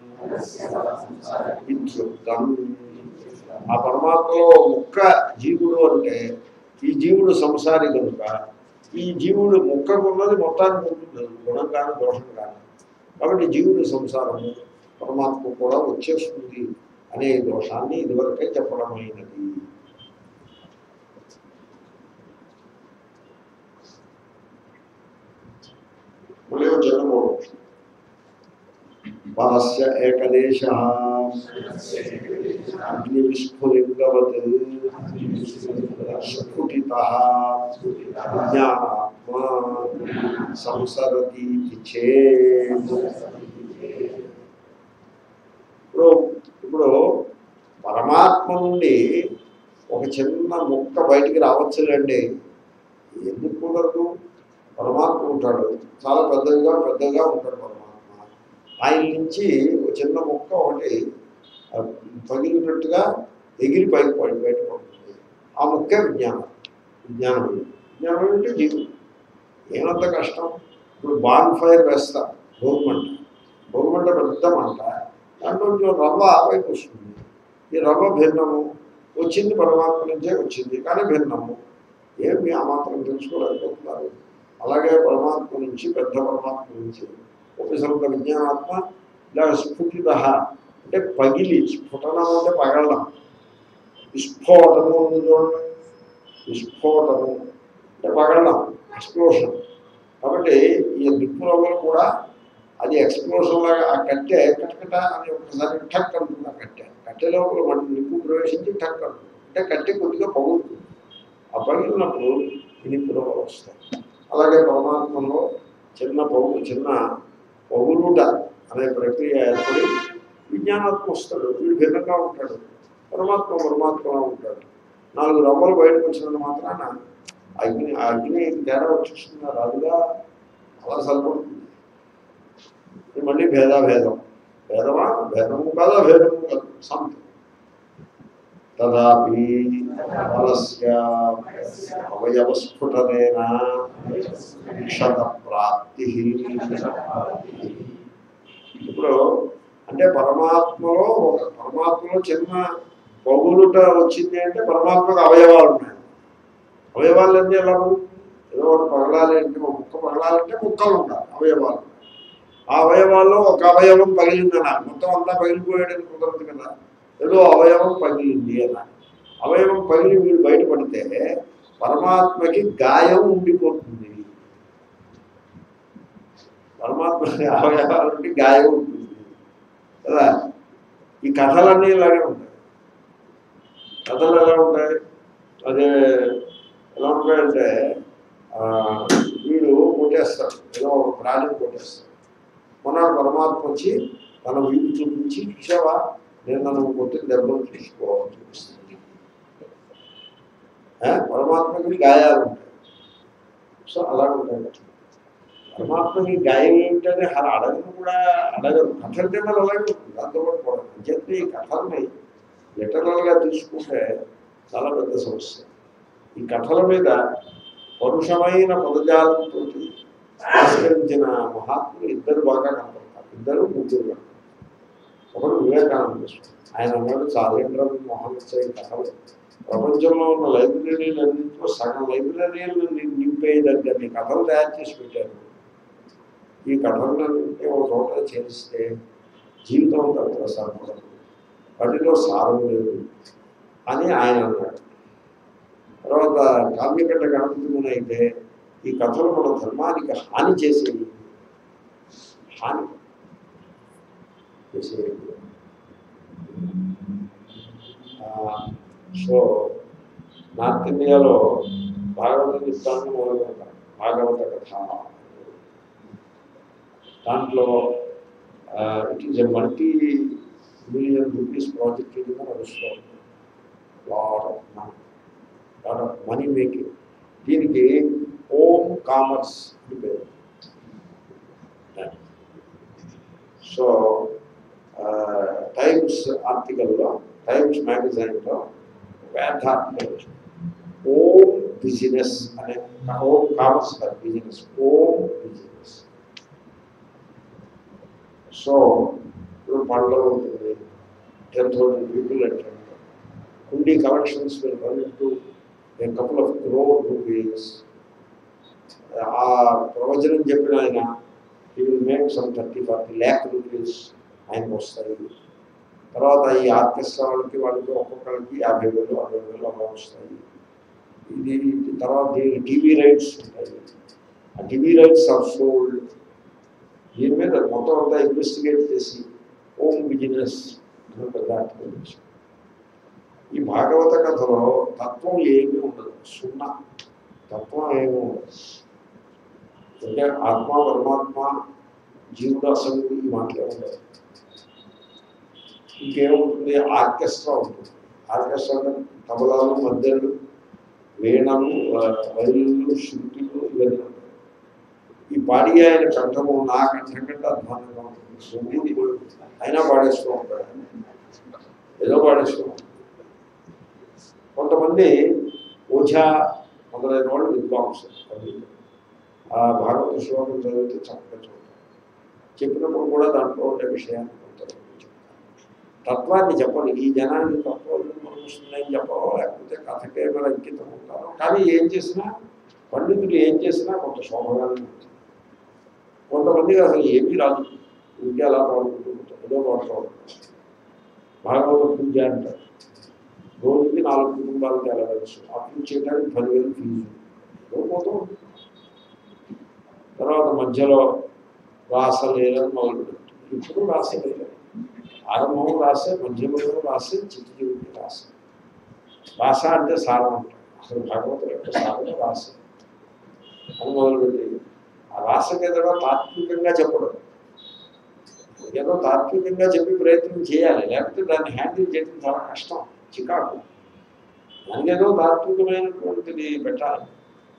ఇత్యుక్తం ఆ పరమాత్మలో ముక్క జీవుడు అంటే ఈ జీవుడు సంసారి కనుక ఈ జీవుడు ముక్కకు ఉన్నది మొత్తానికి ఉంటుంది గుణం కానీ దోషం కానీ కాబట్టి జీవుడు సంసారము పరమాత్మ కూడా వచ్చేస్తుంది అనే దోషాన్ని ఇదివరకే చెప్పడమైనది మళ్ళీ ఒక చిన్న మోక్షం పరస్య ఏకదేశ అగ్నివిస్ఫులింగవత్ స్ఫుటిత జ్ఞానాత్మ సంసరతి చేత్ ఇప్పుడు ఇప్పుడు పరమాత్మ నుండి ఒక చిన్న ముక్క బయటికి రావచ్చులేండి ఎందుకు కుదరదు పరమాత్మ ఉంటాడు చాలా పెద్దగా పెద్దగా ఉంటాడు పరమాత్మ ఆయన నుంచి ఒక చిన్న ముక్క ఒకటి ఆ, పగిలినట్టుగా ఎగిరి పైకి పడి బయటపడుతుంది ఆ ముక్కే విజ్ఞానం విజ్ఞానం విజ్ఞానం అంటే జీవుడు ఏమంత కష్టం ఇప్పుడు బాన్ ఫైర్ వేస్తా భోగమంట భోగమంట పెద్ద మంట దాంట్లో కొంచెం రవ్వ పైకి వస్తుంది ఈ రవ్వ భిన్నము వచ్చింది పరమాత్మ నుంచే వచ్చింది కానీ భిన్నము ఏమి ఆ మాత్రం తెలుసుకోలేకపోతున్నారు అలాగే పరమాత్మ నుంచి పెద్ద పరమాత్మ నుంచి ఉపసర్గ విజ్ఞానాత్మ ఇలా స్ఫుటిత అంటే పగిలి స్ఫుటనం అంటే పగలడం విస్ఫోటము ఉంది చూడండి విస్ఫోటము అంటే పగలడం ఎక్స్ప్లోషన్ కాబట్టి ఈ నిప్పు రవ్వలు కూడా అది ఎక్స్ప్లోషన్ లాగా ఆ కట్టె కట్టకట అని ఒకసారి ఠక్ అంటుంది ఆ కట్టె కట్టె లోపల మన నిప్పు ప్రవేశించి ఠక్ అంటుంది అంటే కట్టె కొద్దిగా పగులుతుంది ఆ పగిలినప్పుడు ఈ నిప్పు రవ్వలు వస్తాయి అలాగే పరమాత్మలో చిన్న పగు చిన్న పగులుట అనే ప్రక్రియ ఏర్పడి విజ్ఞానాత్మ వస్తాడు వీడు భిన్నంగా ఉంటాడు పరమాత్మ పరమాత్మగా ఉంటాడు నాలుగు రవ్వలు బయటకు వచ్చినంత మాత్రాన అగ్ని ఆ అగ్ని తేడా వచ్చేస్తుందా రాదుగా అలా సరిపడుతుంది ఇది మళ్ళీ భేదాభేదం భేదమా భేదము కాదా భేదము కాదు సంథింగ్ తదాపి బలస్య అవయవస్ఫుటనేన క్షత ప్రాప్తి ఇప్పుడు అంటే పరమాత్మలో ఒక పరమాత్మలో చిన్న పగులుట వచ్చింది అంటే పరమాత్మకు అవయవాలు ఉన్నాయి అవయవాలు అంటే ఎలా ఏదో ఒకటి పగలాలి అంటే ఒక ముక్క పగలాలంటే ముక్కలు ఉండాలి అవయవాలు ఆ అవయవాల్లో ఒక అవయవం పగిలిందన మొత్తం అంతా పగిలిపోయాడని కుదరదు కదా ఏదో అవయవం పగిలింది అన్న అవయవం పగిలి వీడు బయటపడితే పరమాత్మకి గాయం ఉండిపోతుంది పరమాత్మ అవయవాల నుండి గాయం ఉంటుంది కదా ఈ కథలన్నీ ఇలాగే ఉంటాయి కథలు ఎలా ఉంటాయి అదే ఎలా ఉంటాయంటే ఆ, వీడు కొట్టేస్తాడు ఏదో ఒక ప్రాణిని కొట్టేస్తాడు మొన్నాడు పరమాత్మ వచ్చి తన వీపు చూపించి చూసావా నేను నన్ను కొట్టిన దెబ్బలు తీసుకో చూపిస్తుంది ఆ, పరమాత్మకి గాయాలు ఉంటాయి సో అలా ఉంటాయి పరమాత్మకి గాయం ఏమిటని అలా అడగను కూడా అడగరు కథ అంటే మరి అలాగే ఉంటుంది దాంతోపాటు కూడా చెప్పి ఈ కథల్ని లిటరల్గా తీసుకుంటే చాలా పెద్ద సమస్య ఈ కథల మీద పరుషమైన పదజాలంతో ఆశ్రయించిన మహాత్ములు ఇద్దరు బాగా కనపడతారు ఇద్దరు ముగ్గురు కనపడతారు ఒకడు వివేకానంద స్వామి. ఆయన అన్నాడు చాలేంద్ర మోహన్ వచ్చే కథలు ప్రపంచంలో ఉన్న లైబ్రరీలన్నింటిలో సగం లైబ్రరీలను నింపే దగ్గర కథలు తయారు చేసి పెట్టారు ఈ కథలన్నింటినీ ఒక చోట చేరిస్తే జీవితం అంతా కూడా సరిపడదు వాటిలో సారం లేదు అని ఆయన అన్నాడు తర్వాత కావ్యకట్ట గణపతి అయితే ఈ కథలు మన ధర్మానికి హాని చేసేవి హాని చేసేవి ఆ, సో నార్త్ ఇండియాలో భాగవత చిత్తాన్ని మొదలు పెడతారు భాగవత కథ దాంట్లో it is a multi million rupees project కింద నడుస్తుంది lot of money lot of money making దీనికి ఓం కామర్స్ అని పేరు సో టైమ్స్ ఆర్టికల్లో టైమ్స్ మ్యాగజైన్లో పెద్ద ఆర్టికల్ ఓం బిజినెస్ అనే ఓం కామర్స్ కాదు బిజినెస్ ఓం బిజినెస్ సో ఇప్పుడు పండ్లో ఉంటుంది టెన్ థౌసండ్ పీపుల్ అంటే కుండీ collections will run into a couple of crore rupees ఆ ప్రవచనం చెప్పిన ఆయన ఈ will make some thirty forty lakh rupees ఆయనకు వస్తాయి తర్వాత ఈ ఆర్కెస్ట్రా వాళ్ళకి వాళ్ళకి ఒక్కొక్కరికి యాభై వేలు అరవై వేలు అలా వస్తాయి ఇది ఇది తర్వాత దీనికి టీవీ రైట్స్ ఉంటాయి ఆ టీవీ రైట్స్ ఆర్ సోల్డ్ దీని మీద మొత్తం అంతా ఇన్వెస్టిగేట్ చేసి హోమ్ బిజినెస్ అని పెద్ద article చేశారు. ఈ భాగవత కథలో తత్వం ఏమీ ఉండదు సున్నా తత్వం ఏమీ ఉండదు అంటే ఆత్మ పరమాత్మ జీవుడు అసలు ఈ మాటలే ఉండదు ఇంకేముంటుంది ఆర్కెస్ట్రా ఉంటుంది ఆర్కెస్ట్రా అంటే తబలాలు మధ్యలు వీణలు ఆ, వైలులు శృతులు ఇవన్నీ ఉంటాయి ఈ పాడి ఆయన కంఠము నా కంఠం కంటే అధ్వానంగా ఉంటుంది శృతి అయినా పాడేస్తూ ఉంటాడు ఏదో పాడేస్తూ ఉంటాడు కొంతమంది ఓఝా మొదలైన వాళ్ళు విద్వాంసులు పండితులు. ఆ భాగవత శ్లోకం చదివితే చక్కగా చూడతారు చెప్పినప్పుడు కూడా దాంట్లో ఉండే విషయాన్ని కొంతమంది చెప్తారు తత్వాన్ని చెప్పాలి ఈ జనానికి తత్వం వస్తుందని చెప్పాలో లేకపోతే కథకే మన అంకితం ఉంటారు కానీ ఏం చేసినా పండితులు ఏం చేసినా కొంత శోభగానే ఉంటుంది కొంతమందికి అసలు ఏమీ రాదు ఇంకే అలా పాడుకుంటూ ఉంటారు ఏదో పాడుతూ ఉంటారు భాగవత పూజ అంటారు రోజుకి నాలుగు కుటుంబాలకి ఎలా తెలుసు ఆ పూజ చేయడానికి పదివేలు ఫీజు ఏదో పోతూ ఉంటుంది తర్వాత మధ్యలో రాసలేదని మొదలు పెడుతుంది ఇప్పుడు రాసలేదు ఆరంభం రాసే మధ్యమంలో రాసే చిట్టి చివరికి రాసే రాస అంటే సారం అంటారు అసలు భగవంతుడు యొక్క సారం రాసే అని మొదలుపెట్టి ఆ రాసకి ఏదో తాత్వికంగా చెప్పడం ఏదో తాత్వికంగా చెప్పి ప్రయత్నం చేయాలి లేకపోతే దాన్ని హ్యాండిల్ చేయడం చాలా కష్టం చికాకు దానికి ఏదో తాత్వికమైనటువంటిది పెట్టాలి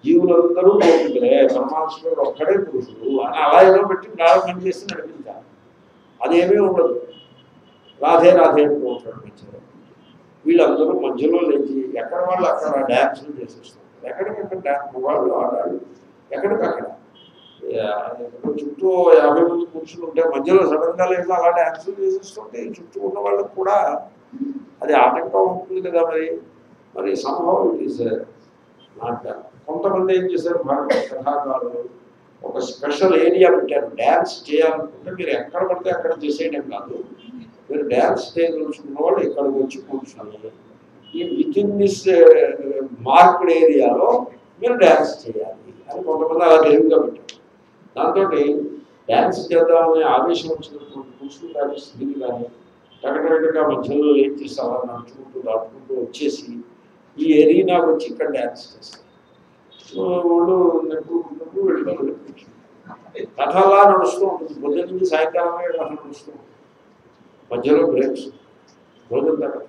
జీవులందరూ గోపికలే పరమాత్ముడు ఒక్కడే పురుషుడు అని అలా ఏదో పెట్టి ప్రారంభం చేసి నడిపించాలి అదేమీ ఉండదు రాధే రాధే అంటూ ఉంటాడు మధ్యలో వీళ్ళందరూ మధ్యలో లేచి ఎక్కడ వాళ్ళు అక్కడ డ్యాన్సులు చేసేస్తారు ఎక్కడికక్కడ డ్యాన్స్ వాళ్ళు ఆడాలి ఎక్కడికక్కడ యా, ఇప్పుడు చుట్టూ యాభై మంది కూర్చుని ఉంటే మధ్యలో సడన్ గా లేదు అలా డ్యాన్సులు చేసేస్తుంటే ఈ చుట్టూ ఉన్న వాళ్ళకి కూడా అది ఆటంకం ఉంటుంది కదా మరి మరి సంభవం ఇట్ ఈస్ నాట్ కొంతమంది ఏం చేశారు భారత కథాకారులు ఒక స్పెషల్ ఏరియా పెట్టారు డ్యాన్స్ చేయాలనుకుంటే మీరు ఎక్కడ పడితే అక్కడ చేసేయడం కాదు మీరు డ్యాన్స్ చేయదలుచుకున్న వాళ్ళు ఇక్కడికి వచ్చి కూర్చుని ఈ విత్ ఇన్ దిస్ మార్కెడ్ ఏరియాలో మీరు డ్యాన్స్ చేయాలి అని కొంతమంది అలా తెలివిగా పెట్టారు దాంతో డ్యాన్స్ చేద్దామనే ఆవేశం వచ్చినటువంటి పురుషులు కానీ స్త్రీలు కానీ టగటగటగా మధ్యలో ఏం చేసి అలా నడుచుకుంటూ దాటుకుంటూ వచ్చేసి ఈ ఏరియాకి వచ్చి ఇక్కడ డ్యాన్స్ చేస్తారు సో వాళ్ళు నెప్పుకుంటూ వెళ్ళిపోతారు కథ అలా నడుస్తూ ఉంటుంది పొద్దున్న నుంచి సాయంకాలమే కథ నడుస్తూ ఉంటుంది మధ్యలో బ్రేక్స్ రోజంతా కథ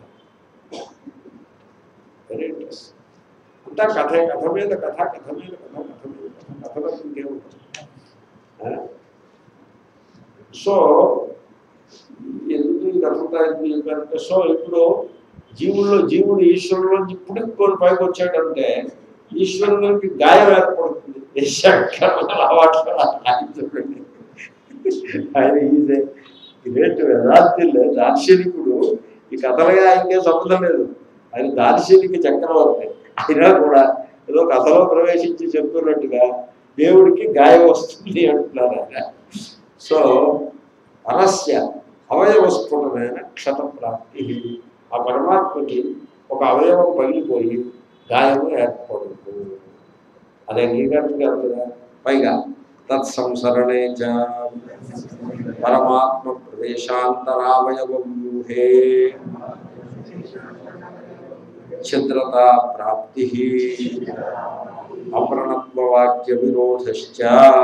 వెరీ ఇంట్రెస్ట్ అంతా కథ కథ మీద కథ కథ మీద కథ కథ మీద కథ కథలో ఇంకేముంటుంది ఆ? సో ఎందుకు ఈ కథంతా ఎందుకు చెప్పారంటే సో ఇప్పుడు జీవుల్లో జీవుడు ఈశ్వరులోంచి పుడుకొని పైకి వచ్చాడంటే ఈశ్వరునికి గాయం ఏర్పడుతుంది శంకర అలవాట్లు ఆయన చూడండి. ఆయన ఈజే గ్రేట్ వేదాంతిలో దార్శనికుడు ఈ కథలుగా ఆయనకే సంబంధం లేదు ఆయన దార్శనిక చక్రవర్తి అయినా కూడా ఏదో కథలో ప్రవేశించి చెప్తున్నట్టుగా దేవుడికి గాయం వస్తుంది అంటున్నారు ఆయన సో అనస్య అవయవస్ఫుటమైన క్షత ప్రాప్తి ఆ పరమాత్మకి ఒక అవయవం పగిలిపోయి గాయము ఏర్పడుతుంది అది అంగీకారం కాదు కదా పైగా తత్సంసరణే చ పరమాత్మ ప్రదేశాంతరావయవం వ్యూహే ఛిద్రత ప్రాప్తి అప్రణత్వవాక్య విరోధశ్చ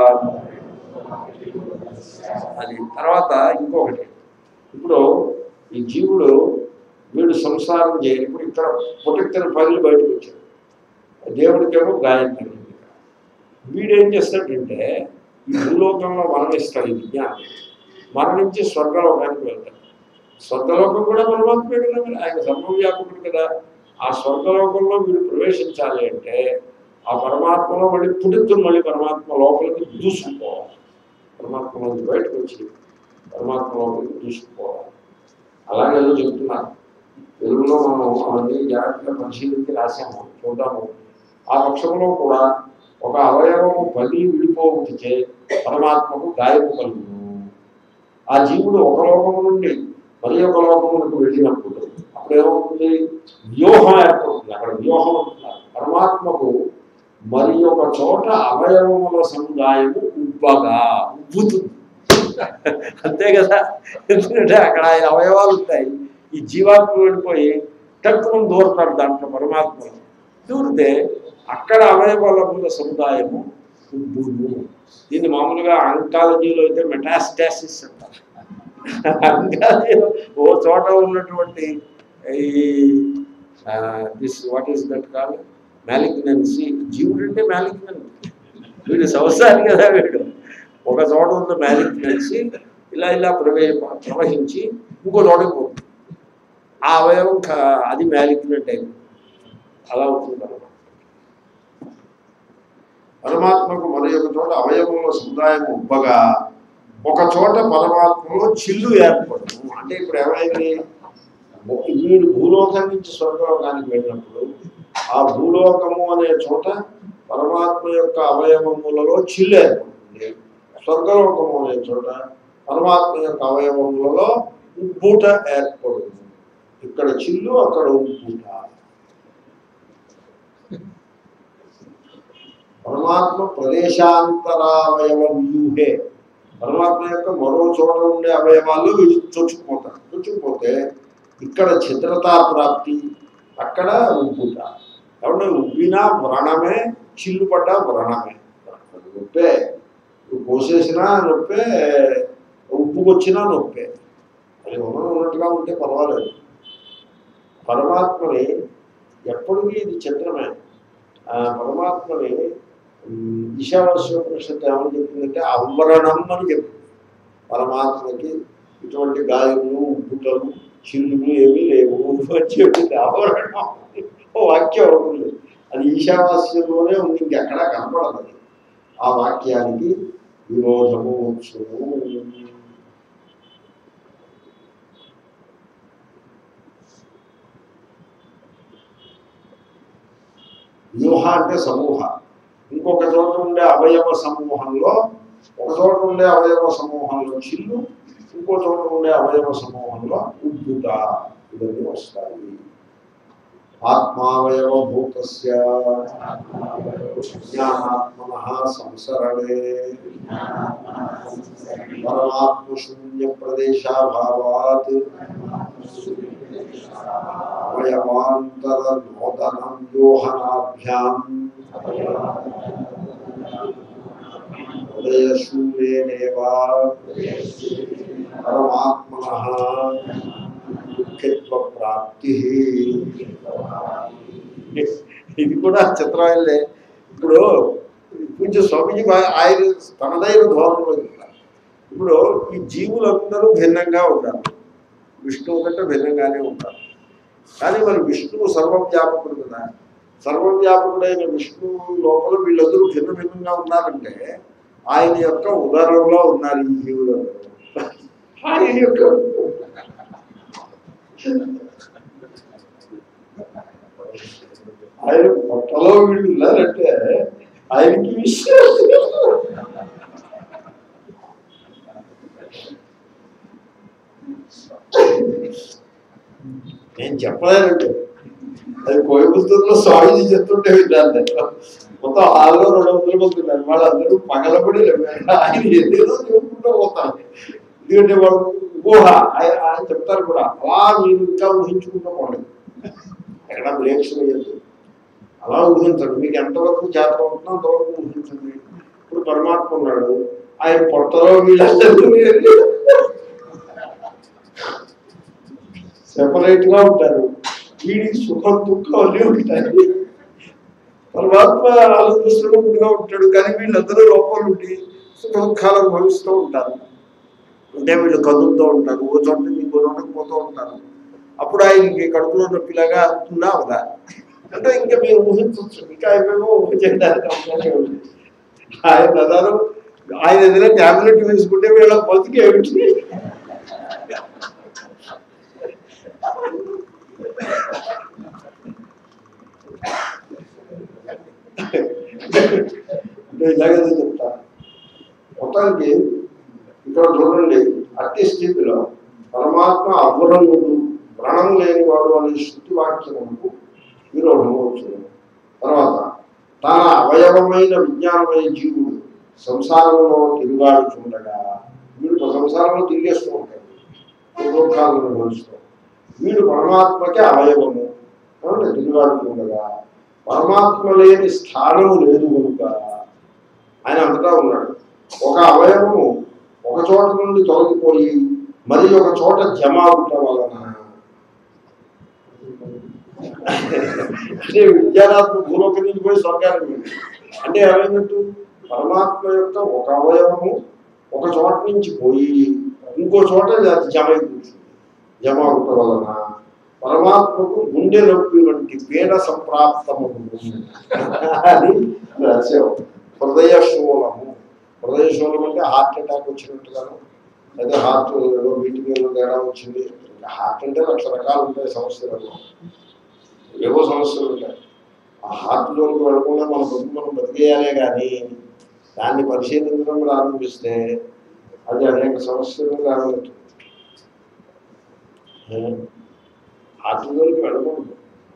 అది తర్వాత ఇంకొకటి ఇప్పుడు ఈ జీవుడు వీడు సంసారం చేయాలి ఇప్పుడు ఇక్కడ పుటెక్కిన పనులు బయటకు వచ్చాడు దేవుడికేమో గాయం కలిగింది వీడేం చేస్తాడంటే ఈ భూలోకంలో మరణిస్తాడు ఈ విజ్ఞానం మరణించి స్వర్గలోకానికి వెళ్తాడు స్వర్గలోకం కూడా పరమాత్మే కదా మరి ఆయన సర్వవ్యాపకుడు కదా ఆ స్వర్గలోకంలో వీడు ప్రవేశించాలి అంటే ఆ పరమాత్మలో మళ్ళీ పుడుతున్న మళ్ళీ పరమాత్మ లోపలికి దూసుకుపోవాలి పరమాత్మ నుంచి బయటకు వచ్చి పరమాత్మ లోపలికి దూసుకుపోవాలి అలాగే ఏదో చెప్తున్నారు తెలుగులో మనం అవన్నీ జాగ్రత్తగా పరిశీలించి రాసాము చూద్దాము ఆ పక్షంలో కూడా ఒక అవయవము పది విడిపోవచ్చే పరమాత్మకు గాయము కలుగును ఆ జీవుడు ఒక లోకము నుండి మరి ఒక లోకములకు వెళ్ళినప్పుడు అప్పుడు ఏమవుతుంది వ్యూహం ఏర్పడుతుంది అక్కడ వ్యూహం అంటున్నారు పరమాత్మకు మరి ఒక చోట అవయవముల సముదాయము ఉబ్బగా ఉబ్బుతుంది అంతే కదా ఎందుకంటే అక్కడ ఆయన అవయవాలు ఉంటాయి ఈ జీవాత్మ వెళ్ళిపోయి తక్కువ దూరతాడు దాంట్లో పరమాత్మ దూరితే అక్కడ అవయవాల సముదాయము ఉబ్బును దీన్ని మామూలుగా అంకాలజీలో అయితే మెటాస్టాసిస్ అంటారు అంకాలజీలో ఓ చోట ఉన్నటువంటి ఈ this what is that call malignancy జీవుడు అంటే మ్యాలిగ్నెన్సీ వీడు సంవత్సరానికి కదా వీడు ఒక చోట ఉన్న మ్యాలిగ్నెన్సీ ఇలా ఇలా ప్రవే ప్రవహించి ఇంకో చోటకి పోతుంది ఆ అవయవం క- అది మ్యాలిగ్నెంట్ అయింది అలా అవుతుంది అనమాట పరమాత్మకు మరి ఒక చోట అవయవంలో సముదాయం ఉబ్బగా ఒక చోట పరమాత్మలో చిల్లు ఏర్పడము అంటే ఇప్పుడు ఏమైంది వీడు భూలోకం నుంచి స్వర్గలోకానికి వెళ్ళినప్పుడు ఆ భూలోకము అనే చోట పరమాత్మ యొక్క అవయవములలో చిల్లు ఏర్పడుతుంది స్వర్గలోకము అనే చోట పరమాత్మ యొక్క అవయవములలో ఉబ్బుట ఏర్పడుతుంది ఇక్కడ చిల్లు అక్కడ ఉబ్బుట పరమాత్మ ప్రదేశాంతరావయవ వ్యూహే పరమాత్మ యొక్క మరో చోట ఉండే అవయవాలు వీడు చొచ్చుకుపోతారు చొచ్చుకుపోతే ఇక్కడ ఛిద్రతా ప్రాప్తి అక్కడ ఉబ్బుట కాబట్టి ఉబ్బినా వ్రణమే చిల్లు పడ్డా వ్రణమే నొప్పే నువ్వు కోసేసినా నొప్పే ఉప్పుకొచ్చినా నొప్పే అది ఉన్న ఉన్నట్టుగా ఉంటే పర్వాలేదు పరమాత్మని ఎప్పటికీ ఇది చిత్రమే ఆ పరమాత్మని ఉమ్, ఈశావాస్యోపనిషత్తు ఏమని చెప్పిందంటే అమరణం అని చెప్పింది పరమాత్మకి ఇటువంటి గాయములు ఉబ్బుటలు చిల్లులు ఏమీ లేవు అని చెప్పింది ఆవరణం ఓ వాక్యం ఉంటుంది అది ఈశావాస్యంలోనే ఉంది ఇంకెక్కడా కనపడదు అది. ఆ వాక్యానికి విరోధము వచ్చును వ్యూహ అంటే సమూహ ఇంకొక చోట ఉండే అవయవ సమూహంలో ఒక చోట ఉండే అవయవ సమూహంలో చిల్లు ఇంకో చోట ఉండే అవయవ సమూహంలో ఉద్భుత ఇవన్నీ వస్తాయి ఆత్మావయవభూత జ్ఞానాత్మన సంసరణే పరమాత్మశూన్య ప్రదేశాభావాత్ అవయవాంతర నూతనం యోహనాభ్యాం హృదయశూన్యేనేవా పరమాత్మన దుఃఖిత్వ ప్రాప్తి ఇది కూడా చిత్రమైందే ఇప్పుడు పూజ స్వామీజీ బా- ఆయన తనదైన ధోరణిలో చెప్తారు ఇప్పుడు ఈ జీవులందరూ భిన్నంగా ఉంటారు విష్ణువు కంటే భిన్నంగానే ఉంటారు కానీ మరి విష్ణువు సర్వవ్యాపకుడు కదా సర్వవ్యాపకుడైన విష్ణువు లోపల వీళ్ళందరూ భిన్న భిన్నంగా ఉన్నారంటే ఆయన యొక్క ఉదరంలో ఉన్నారు ఈ జీవులందరూ ఆయన యొక్క ఆయన పొట్టలో వీళ్ళు ఉన్నారంటే ఆయనకి విషయం నేను చెప్పలేనండి అది కోయబుత్తూరులో స్వామీజీ చెప్తుంటే విన్నాను నేను. మొత్తం హాల్లో రెండు వందల మంది ఉన్నారు వాళ్ళందరూ పగలబడి ఆయన ఏదేదో చెప్పుకుంటూ పోతారు ఎందుకంటే వాళ్ళు ఊహ ఆయన ఆయన చెప్తారు కూడా అలా మీరు ఇంకా ఊహించుకుంటూ పోలేదు ఎక్కడ బ్రేక్స్ వేయద్దు అలా ఊహించండి మీకు ఎంతవరకు జాతర అవుతుందో అంతవరకు ఊహించండి ఇప్పుడు పరమాత్మ ఉన్నాడు ఆయన పొట్టలో వీళ్ళందరూ సెపరేట్ గా ఉంటారు వీడికి సుఖం దుఃఖం అన్నీ ఉంటాయి పరమాత్మ ఆలోచిస్తున్నట్టుగా ఉంటాడు కానీ వీళ్ళందరూ లోపల ఉండి సుఖ దుఃఖాలు అనుభవిస్తూ ఉంటారు అంటే వీళ్ళు కదులుతూ ఉంటారు ఓ చోట నుంచి ఇంకో చోటకి పోతూ ఉంటారు అప్పుడు ఆయనకి కడుపులో నొప్పిలాగా అవుతుందా అవదా అంటే ఇంకా మీరు ఊహించవచ్చు ఇంకా ఏమేమో ఊహించడానికి అవకాశం ఉంది ఆయన అన్నారు ఆయన ఏదైనా ట్యాబ్లెట్ వేసుకుంటే వీళ్ళ బతికి ఏమిటి అంటే ఇలాగే చెప్తా మొత్తానికి ఇక్కడ చూడండి అట్టి స్థితిలో పరమాత్మ అవ్వరముడు వ్రణము లేనివాడు అనే శృతి వాక్యములకు విరోధము వచ్చింది తర్వాత తన అవయవమైన విజ్ఞానమైన జీవుడు సంసారంలో తిరుగాడుచుండగా వీడు సంసారంలో తిరిగేస్తూ ఉంటాడు దుఃఖాలను అనుభవిస్తూ వీడు పరమాత్మకి అవయవము కాబట్టి తిరుగాడుతుండగా పరమాత్మ లేని స్థానము లేదు కనుక ఆయన అంతటా ఉన్నాడు ఒక అవయవము ఒక చోట నుండి తొలగిపోయి మరి ఒక చోట జమ అవటం వలన అంటే విద్యారాత్మ భూలోకి నుంచి పోయి స్వర్గానికి వెళ్ళింది. అంటే ఏమైనట్టు పరమాత్మ యొక్క ఒక అవయవము ఒక చోట నుంచి పోయి ఇంకో చోట అది జమ అయి కూర్చుంది జమ అవటం వలన పరమాత్మకు గుండె నొప్పి వంటి పీడ సంప్రాప్తము అని రాశాం హృదయ శూలము హృదయ శూలం అంటే హార్ట్ అటాక్ వచ్చినట్టుగాను లేదా హార్ట్ ఏదో వీటి మీద తేడా వచ్చింది హార్ట్ అంటే లక్ష రకాలు ఉంటాయి సమస్యలలో ఏవో సమస్యలు ఉంటాయి ఆ హార్ట్ జోలికి వెళ్ళకుండా మన బతుకు మనం బతికేయాలే కానీ దాన్ని పరిశీలించడం ప్రారంభిస్తే అది అనేక సమస్యలు రావచ్చు హార్ట్ జోలికి వెళ్ళకూడదు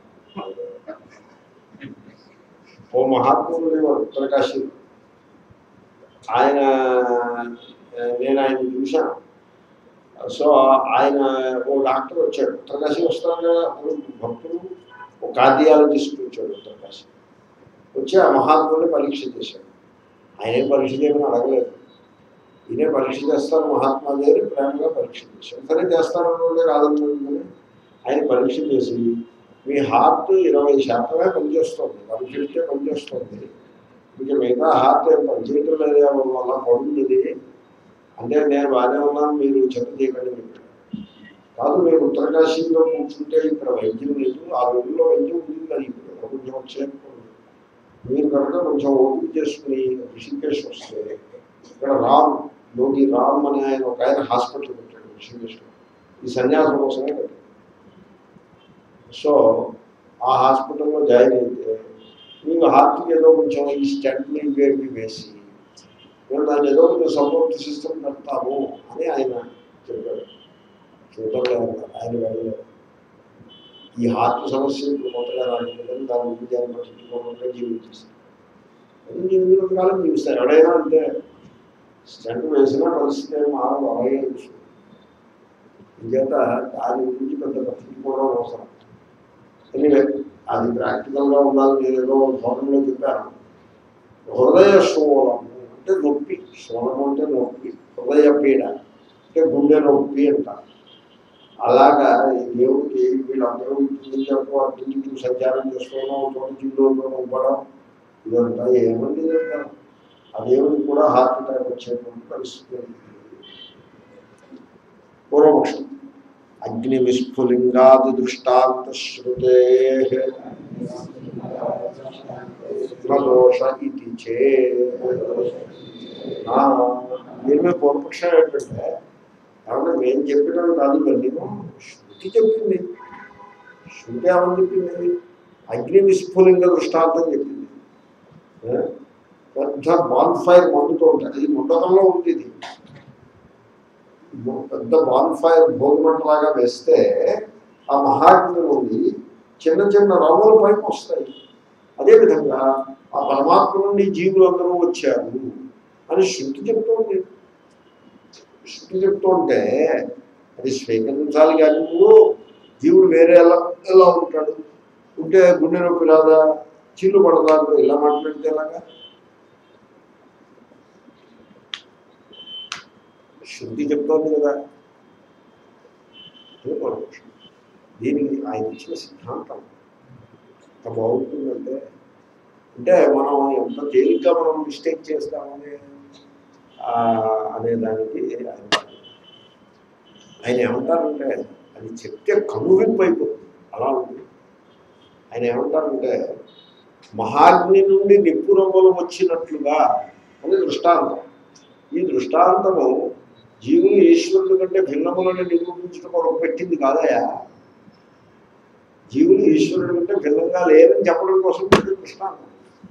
ఓ మహాత్ముడు ఉండేవాడు ఉత్తరకాశీలో ఆయన ఆ, నేను ఆయన చూశాను సో ఆయన ఓ డాక్టర్ వచ్చాడు ఉత్తరకాశీ వస్తాను కదా అప్పుడు భక్తులు ఒక కార్డియాలజిస్ట్ వచ్చాడు ఉత్తరకాశీ వచ్చి ఆ మహాత్ముడిని పరీక్ష చేశాడు ఆయన ఏం పరీక్ష చేయమని అడగలేదు ఈయనే పరీక్ష చేస్తాను మహాత్మా గారి ప్రేమగా పరీక్ష చేశాడు సరే చేస్తాను అంటే కాదన్నాడు కానీ ఆయన పరీక్ష చేసి మీ హార్ట్ ఇరవై శాతమే పనిచేస్తుంది వన్ ఫిఫ్టీ పనిచేస్తుంది ఇంకా మిగతా హార్ట్ ఏం పనిచేయటం లేదా వల్ల పడుతుంది అంటే నేను బాగానే ఉన్నాను మీరు చెప్ప చేయకండి అని చెప్పాడు. కాదు మీరు ఉత్తరకాశీలో కూర్చుంటే ఇక్కడ వైద్యం లేదు ఆ రోజుల్లో వైద్యం ఉంది అది ఇప్పుడు కొంచెం వచ్చేది మీరు కనుక కొంచెం ఓపిక చేసుకుని ఋషికేశ్ వస్తే ఇక్కడ రామ్ యోగి రామ్ అనే ఆయన ఒక ఆయన హాస్పిటల్ పెట్టాడు ఋషికేశ్లో ఈ సన్యాసం కోసమే పెట్టాడు సో ఆ హాస్పిటల్లో జాయిన్ అయితే మీకు హార్ట్కి ఏదో కొంచెం ఈ స్టంట్ని ఇవేవి వేసి మేము దాన్ని ఏదో కొంచెం సపోర్ట్ సిస్టమ్ పెడతాము అని ఆయన చెప్పాడు చూడలే అన్నారు ఆయన వెళ్ళలేదు ఈ హార్ట్ సమస్య ఇప్పుడు కొత్తగా రాలేదు దాని గురించి ఆయన పట్టించుకోవడంలో జీవించేస్తారు జీవితం కాలం జీవిస్తారు ఎవడైనా అంటే స్టంట్ వేసినా పరిస్థితి ఏం మారదు అలాగే చూస్తుంది ఇంచేత దాని గురించి పెద్ద పట్టించుకోవడం అవసరం ఎనివే అది ప్రాక్టికల్గా ఉండాలి నేను ఏదో ధోరణిలో చెప్పాను హృదయ శూలం అంటే నొప్పి శూలం అంటే నొప్పి హృదయ పీడ అంటే గుండె నొప్పి అంటారు అలాగా ఈ దేవుడికి వీళ్ళందరూ ఇంటికి ఇంటికి సంచారం చేసుకోవడం చోట జీవులో ఇవ్వడం ఇదంతా ఏమండి ఇదంతా ఆ దేవుడికి కూడా హార్ట్ అటాక్ వచ్చేటువంటి పరిస్థితి ఉంది. పూర్వపక్షం అగ్ని విస్ఫులింగాది దృష్టాంత శృతే దోష ఇది చే ఆ, దీని మీద పూర్వపక్షం ఏంటంటే కాబట్టి మేము చెప్పినది కాదు ఇవన్నీ శృతి చెప్పింది శృతి ఏమని చెప్పింది అగ్ని విస్ఫులింగ దృష్టాంతం చెప్పింది ఏ? పెద్ద బాన్ ఫైర్ మండుతూ ఉంటుంది ఇది ముండకంలో ఉంది ఇది పెద్ద బాన్ ఫైర్ భోగిమంటలాగా వేస్తే ఆ మహాగ్ని నుండి చిన్న చిన్న రవ్వలు పైకి వస్తాయి అదేవిధంగా ఆ పరమాత్మ నుండి జీవులందరూ వచ్చారు అని శృతి చెప్తోంది శృతి చెప్తుంటే అది స్వీకరించాలి కానీ నువ్వు జీవుడు వేరే ఎలా ఎలా ఉంటాడు ఉంటే గుండె నొప్పి రాదా చిల్లు పడదా నువ్వు ఇలా మాట్లాడితే ఎలాగా శృతి చెప్తోంది కదా అదే పరమోక్షం దీనికి ఆయన ఇచ్చిన సిద్ధాంతం ఎంత బాగుంటుందంటే అంటే మనం ఎంత తేలిగ్గా మనం మిస్టేక్ చేస్తామని ఆ, అనే దానికి ఆయన ఆయన ఏమంటారంటే అది చెప్తే కనువింపు అయిపోతుంది అలా ఉంటుంది ఆయన ఏమంటారంటే మహాగ్ని నుండి నిప్పురవ్వలు వచ్చినట్లుగా అని దృష్టాంతం ఈ దృష్టాంతము జీవులు ఈశ్వరుడు కంటే భిన్నములను నిరూపించడం కొరకు పెట్టింది కాదయా జీవులు ఈశ్వరుడు కంటే భిన్నంగా లేరని చెప్పడం కోసం పెట్టిన దృష్టాంతం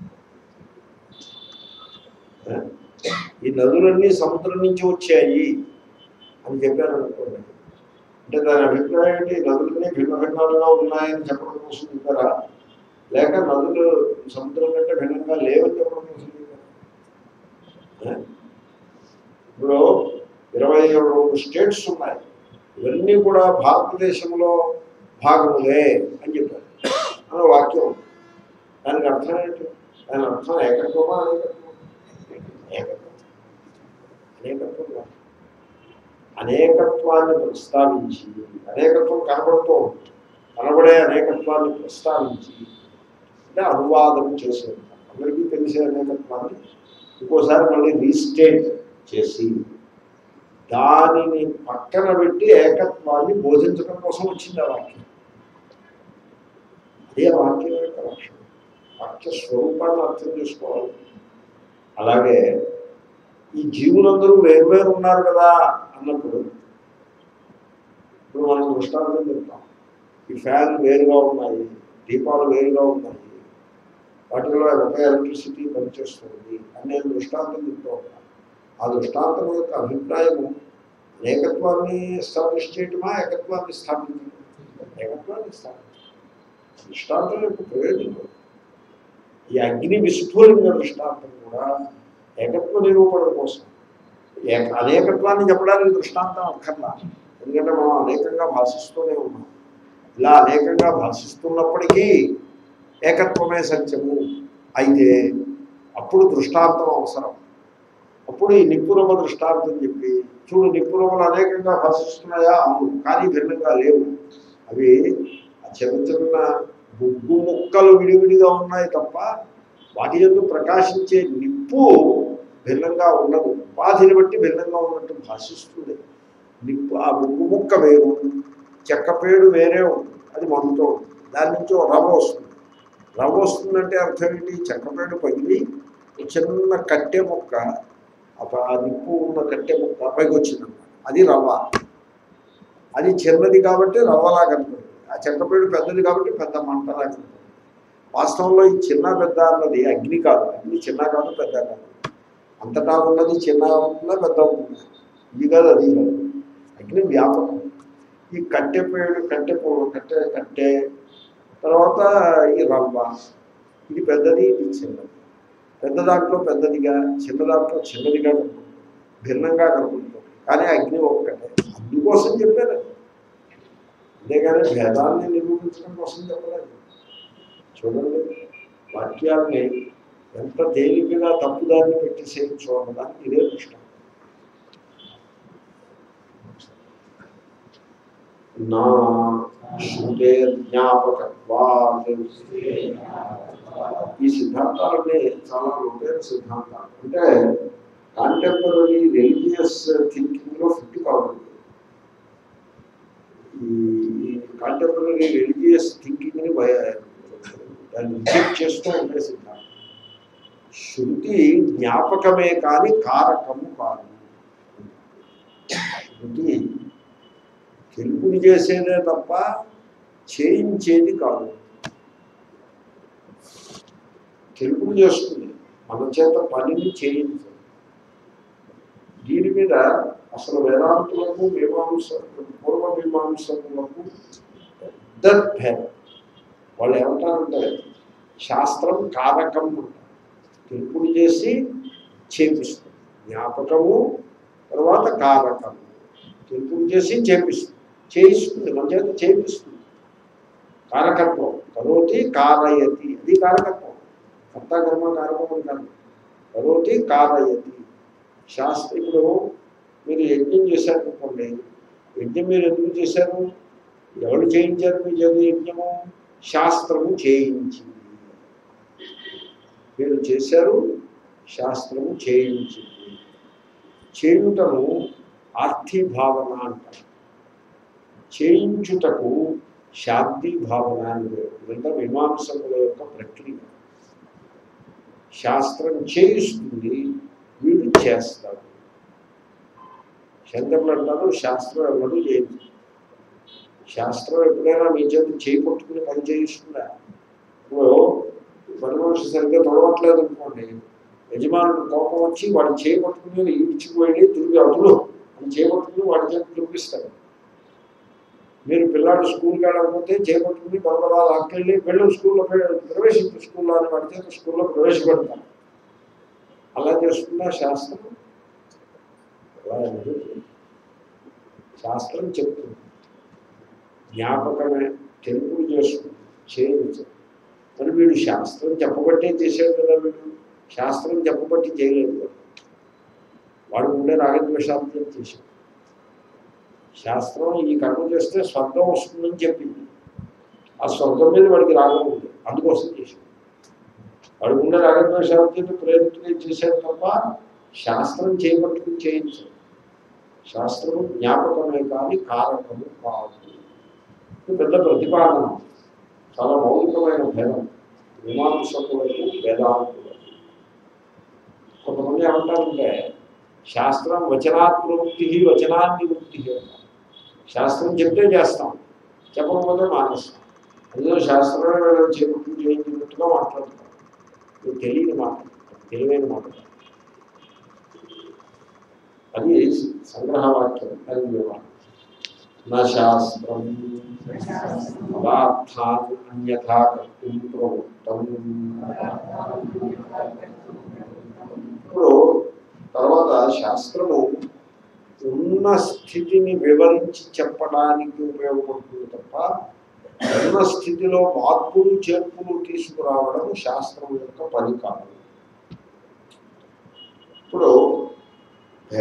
ఏ? ఈ నదులన్నీ సముద్రం నుంచి వచ్చాయి అని చెప్పారు అనుకోండి అంటే దాని అభిప్రాయం ఏంటి నదులన్నీ భిన్న భిన్నాలుగా ఉన్నాయని చెప్పడం కోసం చెప్పారా లేక నదులు సముద్రం కంటే భిన్నంగా లేవని చెప్పడం కోసం చెప్పారా ఏ? ఇప్పుడు ఇరవై ఏడు స్టేట్స్ ఉన్నాయి ఇవన్నీ కూడా భారతదేశంలో భాగములే అని చెప్పారు అనే వాక్యం ఉంది. దానికి అర్థం ఏంటి దాని అర్థం ఏకత్వమా అనేకత్వం ఏకత్వం అనేకత్వం కాదు. అనేకత్వాన్ని ప్రస్తావించి అనేకత్వం కనబడుతూ ఉంటుంది కనబడే అనేకత్వాన్ని ప్రస్తావించి అంటే అనువాదం చేసే అందరికీ తెలిసే అనేకత్వాన్ని ఇంకోసారి మళ్ళీ రీస్టేట్ చేసి దానిని పక్కన పెట్టి ఏకత్వాన్ని బోధించడం కోసం వచ్చింది ఆ వాక్యం అదే వాక్యం యొక్క లక్షణం వాక్య స్వరూపాన్ని అర్థం చేసుకోవాలి అలాగే ఈ జీవులందరూ వేరువేరు ఉన్నారు కదా అన్నప్పుడు ఇప్పుడు మనం దృష్టాంతం చెప్తాం ఈ ఫ్యాన్ వేరుగా ఉన్నాయి దీపాలు వేరుగా ఉన్నాయి వాటిలో ఒక ఎలక్ట్రిసిటీ పనిచేస్తుంది అని నేను దృష్టాంతం చెప్తూ ఉంటాను ఆ దృష్టాంతం యొక్క అభిప్రాయము ఏకత్వాన్ని ఎస్టాబ్లిష్ చేయటమా ఏకత్వాన్ని స్థాపించడం ఏకత్వాన్ని స్థాపించడం దృష్టాంతం యొక్క ప్రయోజనం ఈ అగ్ని విస్ఫోలింగ దృష్టాంతం కూడా ఏకత్వ నిరూపణ కోసం ఏక అనేకత్వాన్ని చెప్పడానికి దృష్టాంతం అక్కర్లా ఎందుకంటే మనం అనేకంగా భాషిస్తూనే ఉన్నాం ఇలా అనేకంగా భాషిస్తున్నప్పటికీ ఏకత్వమే సత్యము అయితే అప్పుడు దృష్టాంతం అవసరం అప్పుడు ఈ నిప్పురమ దృష్టాంతం చెప్పి చూడు నిప్పురమలు అనేకంగా భాషిస్తున్నాయా అవును కానీ భిన్నంగా లేవు అవి చిన్న చిన్న బొగ్గు ముక్కలు విడివిడిగా ఉన్నాయి తప్ప వాటి ఎందుకు ప్రకాశించే నిప్పు భిన్నంగా ఉండదు ఉపాధిని బట్టి భిన్నంగా ఉన్నట్టు భాషిస్తుంది నిప్పు ఆ బొగ్గు ముక్క వేరు చెక్కపేడు వేరే ఉంటుంది అది మండుతూ ఉంటుంది దాని నుంచి ఒక రవ్వ వస్తుంది రవ్వ వస్తుందంటే అర్థం ఏంటి చెక్కపేడు పగిలి ఈ చిన్న కట్టె ముక్క ఆ ప- ఆ నిప్పు ఉన్న కట్టె ముక్క పైకి వచ్చిందన్నమాట అది రవ్వ అది చిన్నది కాబట్టి రవ్వలా కనపడుతుంది ఆ చెక్కపేడు పెద్దది కాబట్టి పెద్ద మంటలా కనపడుతుంది వాస్తవంలో ఈ చిన్న పెద్ద అన్నది అగ్ని కాదు అగ్ని చిన్న కాదు పెద్ద కాదు అంతటా ఉన్నది చిన్న ఉంటుందా పెద్ద ఉంటుందా ఇది కాదు అది కాదు అగ్ని వ్యాపకం ఈ కట్టెపేడు కట్టె పో- కట్టె కట్టె తర్వాత ఈ రవ్వ ఇది పెద్దది ఇది చిన్నది పెద్ద దాంట్లో పెద్దదిగా చిన్న దాంట్లో చిన్నదిగా కనపడుతుంది భిన్నంగా కనపడుతుంది కానీ అగ్ని ఒక్కటే అందుకోసం చెప్పారు అది. అంతేగాని భేదాన్ని నిరూపించడం కోసం చెప్పలేదు చూడండి వాక్యాల్ని ఎంత తేలికగా తప్పుదాన్ని పెట్టేసేయచ్చు అన్నదానికి ఇదే దృష్టం నా శృతే జ్ఞాపకత్వాత్ ఈ సిద్ధాంతాలన్నీ చాలా లోతైన సిద్ధాంతాలు అంటే కాంటెంపరీ రిలీజియస్ థింకింగ్ లో ఫిట్ కావాలి ఈ కాంటెంపరీ రిలీజియస్ థింకింగ్ ని భయ- దాన్ని రిజెక్ట్ చేస్తూ ఉండే సిద్ధాంతం శృతి జ్ఞాపకమే కానీ కారకము కాదు శృతి తెలుపుని చేసేదే తప్ప చేయించేది కాదు తెలుపుని చేస్తుంది మన చేత పనిని చేయించదు దీని మీద అసలు వేదాంతులకు మీమాంస పూర్వ మీమాంసకులకు పెద్ద భేదం వాళ్ళు ఏమంటారంటే శాస్త్రం కారకం అంటారు తెలుపుని చేసి చేపిస్తుంది జ్ఞాపకము తర్వాత కారకము తెలుపుని చేసి చేపిస్తుంది చేయిస్తుంది మన చేత చేపిస్తుంది కారకత్వం కరోతి కారయతి అది కారకత్వం కర్త కర్మ కారకం అని కాదు కరోతి కారయతి శాస్త్ర ఇప్పుడు మీరు యజ్ఞం చేశారనుకోండి యజ్ఞం మీరు ఎందుకు చేశారు ఎవరు చేయించారు మీ చేత యజ్ఞము శాస్త్రము చేయించింది మీరు చేశారు శాస్త్రము చేయించింది చేయుటను ఆర్థి భావన అంటారు చేయించుటకు శాబ్ది భావన అని పేరు ఇదంతా మీమాంసకుల యొక్క ప్రక్రియ శాస్త్రం చేయిస్తుంది వీడు చేస్తాడు శంకర్లు అంటారు శాస్త్రం ఎవరు చేయదు శాస్త్రం ఎప్పుడైనా మీ చేత చేయి పట్టుకుని పని చేయిస్తుందా ఇప్పుడు పని మనిషి సరిగ్గా తొడవట్లేదు అనుకోండి యజమానుడు కోపం వచ్చి వాడు చేయి పట్టుకుని ఈడ్చిపోయి తిరిగి అదులు అని చేయి పట్టుకుని వాడి చేత తిరిగిస్తాడు మీరు పిల్లాడు స్కూల్కి వెళ్ళకపోతే చేపట్టుకుని బలబలా లాక్కెళ్ళి వెళ్ళు స్కూల్లో ప్రవేశించు స్కూల్లో అని వాడి చేత స్కూల్లో ప్రవేశపెడతారు అలా చేస్తుందా శాస్త్రం అలా లేదు. శాస్త్రం చెప్తుంది జ్ఞాపకమే తెలుపుడు చేస్తుంది చేయవచ్చు మరి వీడు శాస్త్రం చెప్పబట్టే చేశాడు కదా వీడు శాస్త్రం చెప్పబట్టి చేయలేదు వాడు. వాడు ఉండే రాగద్వేషాలతో చేశాడు శాస్త్రం ఈ కర్మ చేస్తే స్వర్గం వస్తుందని చెప్పింది ఆ స్వర్గం మీద వాడికి రాగం ఉంది అందుకోసం చేశాడు వాడికి ఉండే రాగద్వేషాల చేత ప్రేరితులే చేశాడు తప్ప శాస్త్రం చేపట్టుకుని చేయించాడు శాస్త్రము జ్ఞాపకమే కానీ కారకము కాదు ఇది పెద్ద ప్రతిపాదన చాలా మౌలికమైన భేదం మీమాంసకులకు వేదాంతులకు కొంతమంది ఏమంటారంటే శాస్త్రం వచనాత్ ప్రవృత్తి వచనాన్ని వృత్తి అంటారు శాస్త్రం చెప్తే చేస్తాం చెప్పకపోతే మానేస్తాం అందులో శాస్త్రమే వీళ్ళని చేపట్టి చేయించినట్టుగా మాట్లాడతాం ఇది తెలియని మాట తెలివైన మాట అది సంగ్రహవాక్యం అది వివరణ నా శాస్త్రం పదార్థాన్ని అన్యథా కర్తుం ప్రవృత్తం ఇప్పుడు తర్వాత శాస్త్రము ఉన్న స్థితిని వివరించి చెప్పడానికి ఉపయోగపడుతుంది తప్ప ఉన్న స్థితిలో మార్పులు చేర్పులు తీసుకురావడం శాస్త్రం యొక్క పని కాదు ఇప్పుడు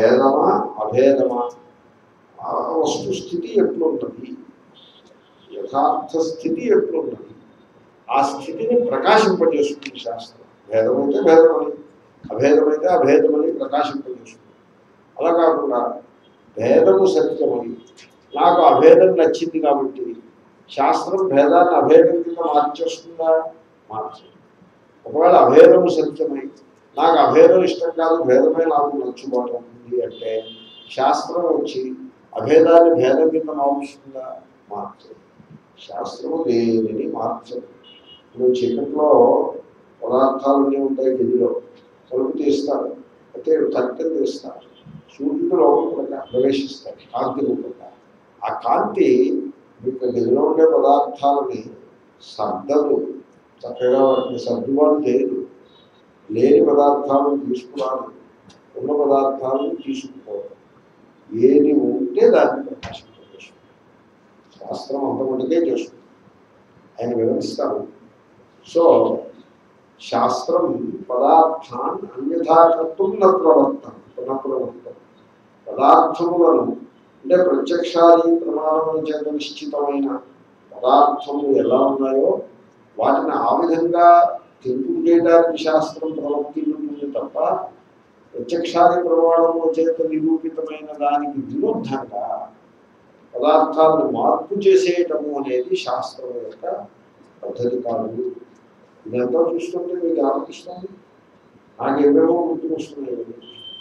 భేదమా అభేదమా ఆ వస్తుస్థితి ఎట్లుంటుంది యథార్థ స్థితి ఎట్లున్నది ఆ స్థితిని ప్రకాశింపజేస్తుంది శాస్త్రం భేదమైతే భేదమని అభేదమైతే అభేదమని ప్రకాశింపజేస్తుంది అలా కాకుండా భేదము సత్యమని నాకు అభేదం నచ్చింది కాబట్టి శాస్త్రం భేదాన్ని అభేదం కింద మార్చేస్తుందా మార్చదు ఒకవేళ అభేదము సత్యమై నాకు అభేదం ఇష్టం కాదు భేదమే నాకు నచ్చుబాటు ఉంది అంటే శాస్త్రం వచ్చి అభేదాన్ని భేదం కింద మార్చుతుందా మార్చదు శాస్త్రము దేనిని మార్చదు ఇప్పుడు చీకట్లో పదార్థాలన్నీ ఉంటాయి గదిలో తలుపు తీస్తారు అయితే కట్టెలు తీస్తారు సూర్యుడు లోపల ప్రకా- ప్రవేశిస్తారు కాంతి రూపంగా ఆ కాంతి మీకు గదిలో ఉండే పదార్థాలని సర్దదు చక్కగా వాటిని సర్దుబాటు చేయదు లేని పదార్థాలను తీసుకురాదు ఉన్న పదార్థాలను తీసుకుపోవడం ఏది ఉంటే దాన్ని ప్రకాశింపజేస్తుంది శాస్త్రం అంతమటుకే చేస్తుంది ఆయన వివరిస్తారు సో శాస్త్రం పదార్థాన్ని అన్యథాకర్తం న ప్రవర్తం న ప్రవర్తం పదార్థములను అంటే ప్రత్యక్షాది ప్రమాణముల చేత నిశ్చితమైన పదార్థములు ఎలా ఉన్నాయో వాటిని ఆ విధంగా తెలుపు చేయడానికి శాస్త్రం ప్రవర్తిల్లుతుంది తప్ప ప్రత్యక్షాది ప్రమాణముల చేత నిరూపితమైన దానికి విరుద్ధంగా పదార్థాలను మార్పు చేసేయటము అనేది శాస్త్రం యొక్క పద్ధతి కాదు ఇదంతా చూస్తుంటే మీకు ఆలోచిస్తుంది నాకేమేమో గుర్తుకొస్తున్నాయి ఇవన్నీ.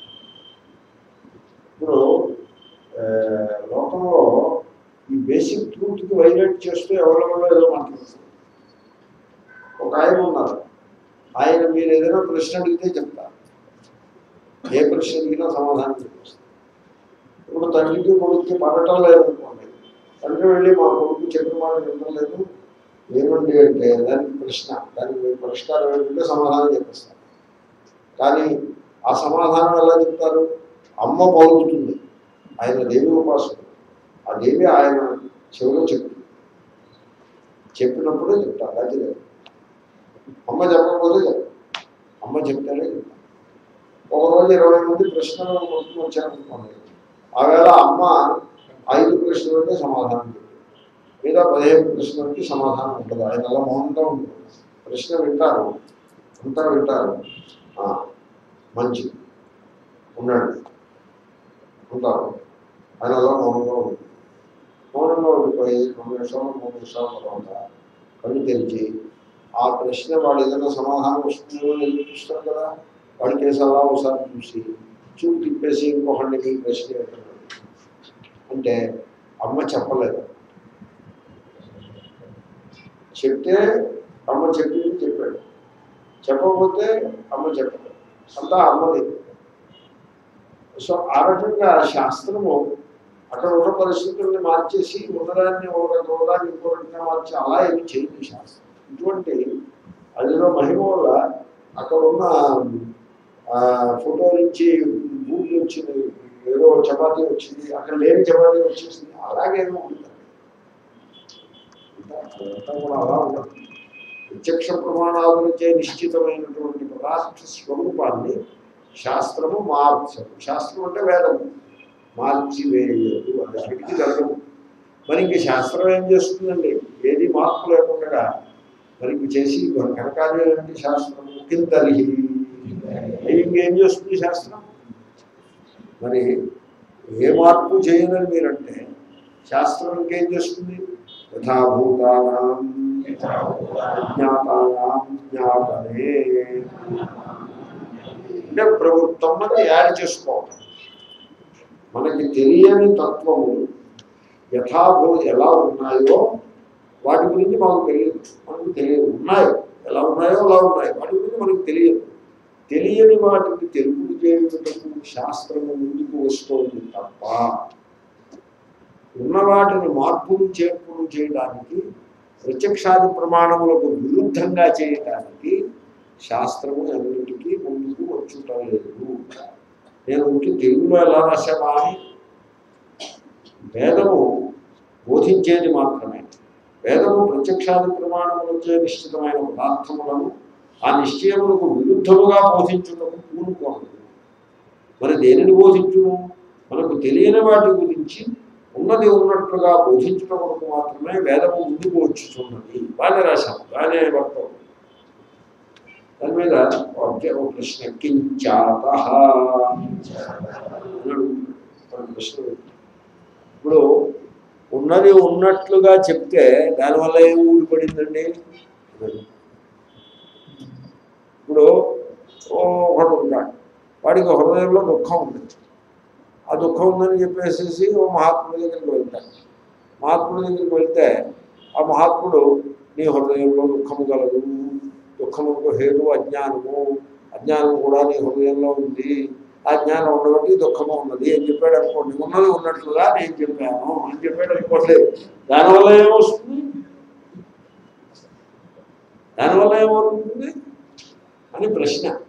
ఇప్పుడు ఆ, లోకంలో ఈ బేసిక్ ట్రూత్కి వైలేట్ చేస్తూ ఎవరెవరో ఏదో మాట్లాడుతుంది ఒక ఆయన ఉన్నారు ఆయన మీరు ఏదైనా ప్రశ్న అడిగితే చెప్తారు ఏ ప్రశ్న అడిగినా సమాధానం చెప్పేస్తారు ఇప్పుడు తండ్రికి కొడుక్కి పడటం లేదనుకోండి తండ్రి వెళ్ళి మా కొడుకు చెప్పిన మాట వినడం లేదు ఏమండి అంటే దానికి ప్రశ్న దానికి మీరు పరిష్కారం ఏంటంటే సమాధానం చెప్పేస్తారు కానీ ఆ సమాధానం ఎలా చెప్తారు అమ్మ పలుకుతుంది ఆయన దేవి ఉపాసకుడు ఆ దేవి ఆయన చెవిలో చెప్తుంది చెప్పినప్పుడే చెప్తారు అది లేదు అమ్మ చెప్పకపోతే చెప్పరు అమ్మ చెప్తేనే చెప్తారు ఒక రోజు ఇరవై మంది ప్రశ్నలు కొట్టుకు వచ్చారనుకోండి ఆవేళ అమ్మ ఐదు ప్రశ్నలకే సమాధానం చెప్తుంది లేదా పదిహేను ప్రశ్నలకి సమాధానం ఉంటుంది ఆయన అలా మౌనంగా ఉంటుంది ప్రశ్న వింటారు అంతా వింటారు ఆ, మంచిది ఉండండి ఉంటారు ఆయన అలా మౌనంగా ఉంటుంది మౌనంగా ఉండిపోయి రెండు నిమిషాలు మూడు నిమిషాల తర్వాత కళ్ళు తెరిచి ఆ ప్రశ్న వాడు ఏదైనా సమాధానం వస్తుందో లేదో చూస్తారు కదా వాడి కేసు అలా ఒకసారి చూసి చూపు తిప్పేసి ఇంకొకళ్ళకి ఈ ప్రశ్న ఏంటన్నాడు అంటే అమ్మ చెప్పలేదు చెప్తే అమ్మ చెప్పింది చెప్పాడు చెప్పకపోతే అమ్మ చెప్పలేదు అంతా అమ్మది సో ఆ రకంగా శాస్త్రము అక్కడ ఉన్న పరిస్థితుల్ని మార్చేసి ఉన్నదాన్ని ఒక రకంగా ఇంకో రకంగా మార్చి అలా ఏమి చేయదు శాస్త్రం ఇటువంటి అదిలో మహిమ వల్ల అక్కడ ఉన్న ఆ, ఫోటో నుంచి బూట్లు వచ్చింది ఏదో చపాతీ వచ్చింది అక్కడ లేని చపాతీ వచ్చేసింది అలాగేమో ఉంటుంది అదంతా కూడా అలా ఉండదు ప్రత్యక్ష ప్రమాణాలచే నిశ్చితమైనటువంటి పదార్థ స్వరూపాన్ని శాస్త్రము మార్చదు శాస్త్రం అంటే వేదము మార్చివేయదు అది అక్కడికి జరగదు మరి ఇంక శాస్త్రం ఏం చేస్తుందండి ఏది మార్పు లేకుండా మరి ఇంక చేసి కనకార్యం ఏంటి శాస్త్రం కిందలి ఇంకేం చేస్తుంది శాస్త్రం మరి ఏ మార్పు చేయదని మీరంటే శాస్త్రం ఇంకేం చేస్తుంది యథాభూతానాం జ్ఞాతానాం జ్ఞాతనే అంటే ప్రవృత్తం అని యాడ్ చేసుకోవాలి మనకి తెలియని తత్వము యథాభూ ఎలా ఉన్నాయో వాటి గురించి మాకు తెలియదు మనకు తెలియదు ఉన్నాయి ఎలా ఉన్నాయో అలా ఉన్నాయి వాటి గురించి మనకు తెలియదు తెలియని వాటికి తెలుపు చేయటకు శాస్త్రము ముందుకు వస్తోంది తప్ప ఉన్న వాటిని మార్పులు చేర్పులు చేయడానికి ప్రత్యక్షాది ప్రమాణములకు విరుద్ధంగా చేయటానికి శాస్త్రము అన్నిటికీ ముందుకు వచ్చుటం లేదు నేను ఉంటే తెలుగులో ఎలా రాశామా అని వేదము బోధించేది మాత్రమే వేదము ప్రత్యక్షాది ప్రమాణములచే నిశ్చితమైన పదార్థములను ఆ నిశ్చయములకు విరుద్ధముగా బోధించుటకు పూనుకోనదు మరి దేనిని బోధించును మనకు తెలియని వాటి గురించి ఉన్నది ఉన్నట్లుగా బోధించడం కొరకు మాత్రమే వేదము ముందుకు వచ్చుతున్నది బాగానే రాశాము బాగానే వర్తం దాని మీద ఒకే ఒక ప్రశ్న కించాత ప్రశ్న ఇప్పుడు ఉన్నది ఉన్నట్లుగా చెప్తే దానివల్ల ఏం ఊడిపడిందండి ఇప్పుడు ఓ ఒకడు ఉన్నాడు వాడికి హృదయంలో దుఃఖం ఉంది ఆ దుఃఖం ఉందని చెప్పేసి ఓ మహాత్ముడి దగ్గరికి వెళ్తాడు మహాత్ముడి దగ్గరికి వెళ్తే ఆ మహాత్ముడు నీ హృదయంలో దుఃఖము కలదు దుఃఖముకు హేతు అజ్ఞానము అజ్ఞానం కూడా నీ హృదయంలో ఉంది ఆ జ్ఞానం ఉండబట్టి దుఃఖము ఉన్నది అని చెప్పాడు అనుకోండి ఉన్నది ఉన్నట్లుగా నేను చెప్పాను అని చెప్పాడు అనుకోండి దానివల్ల ఏమొస్తుంది దానివల్ల ఏమవుతుంది అని ప్రశ్న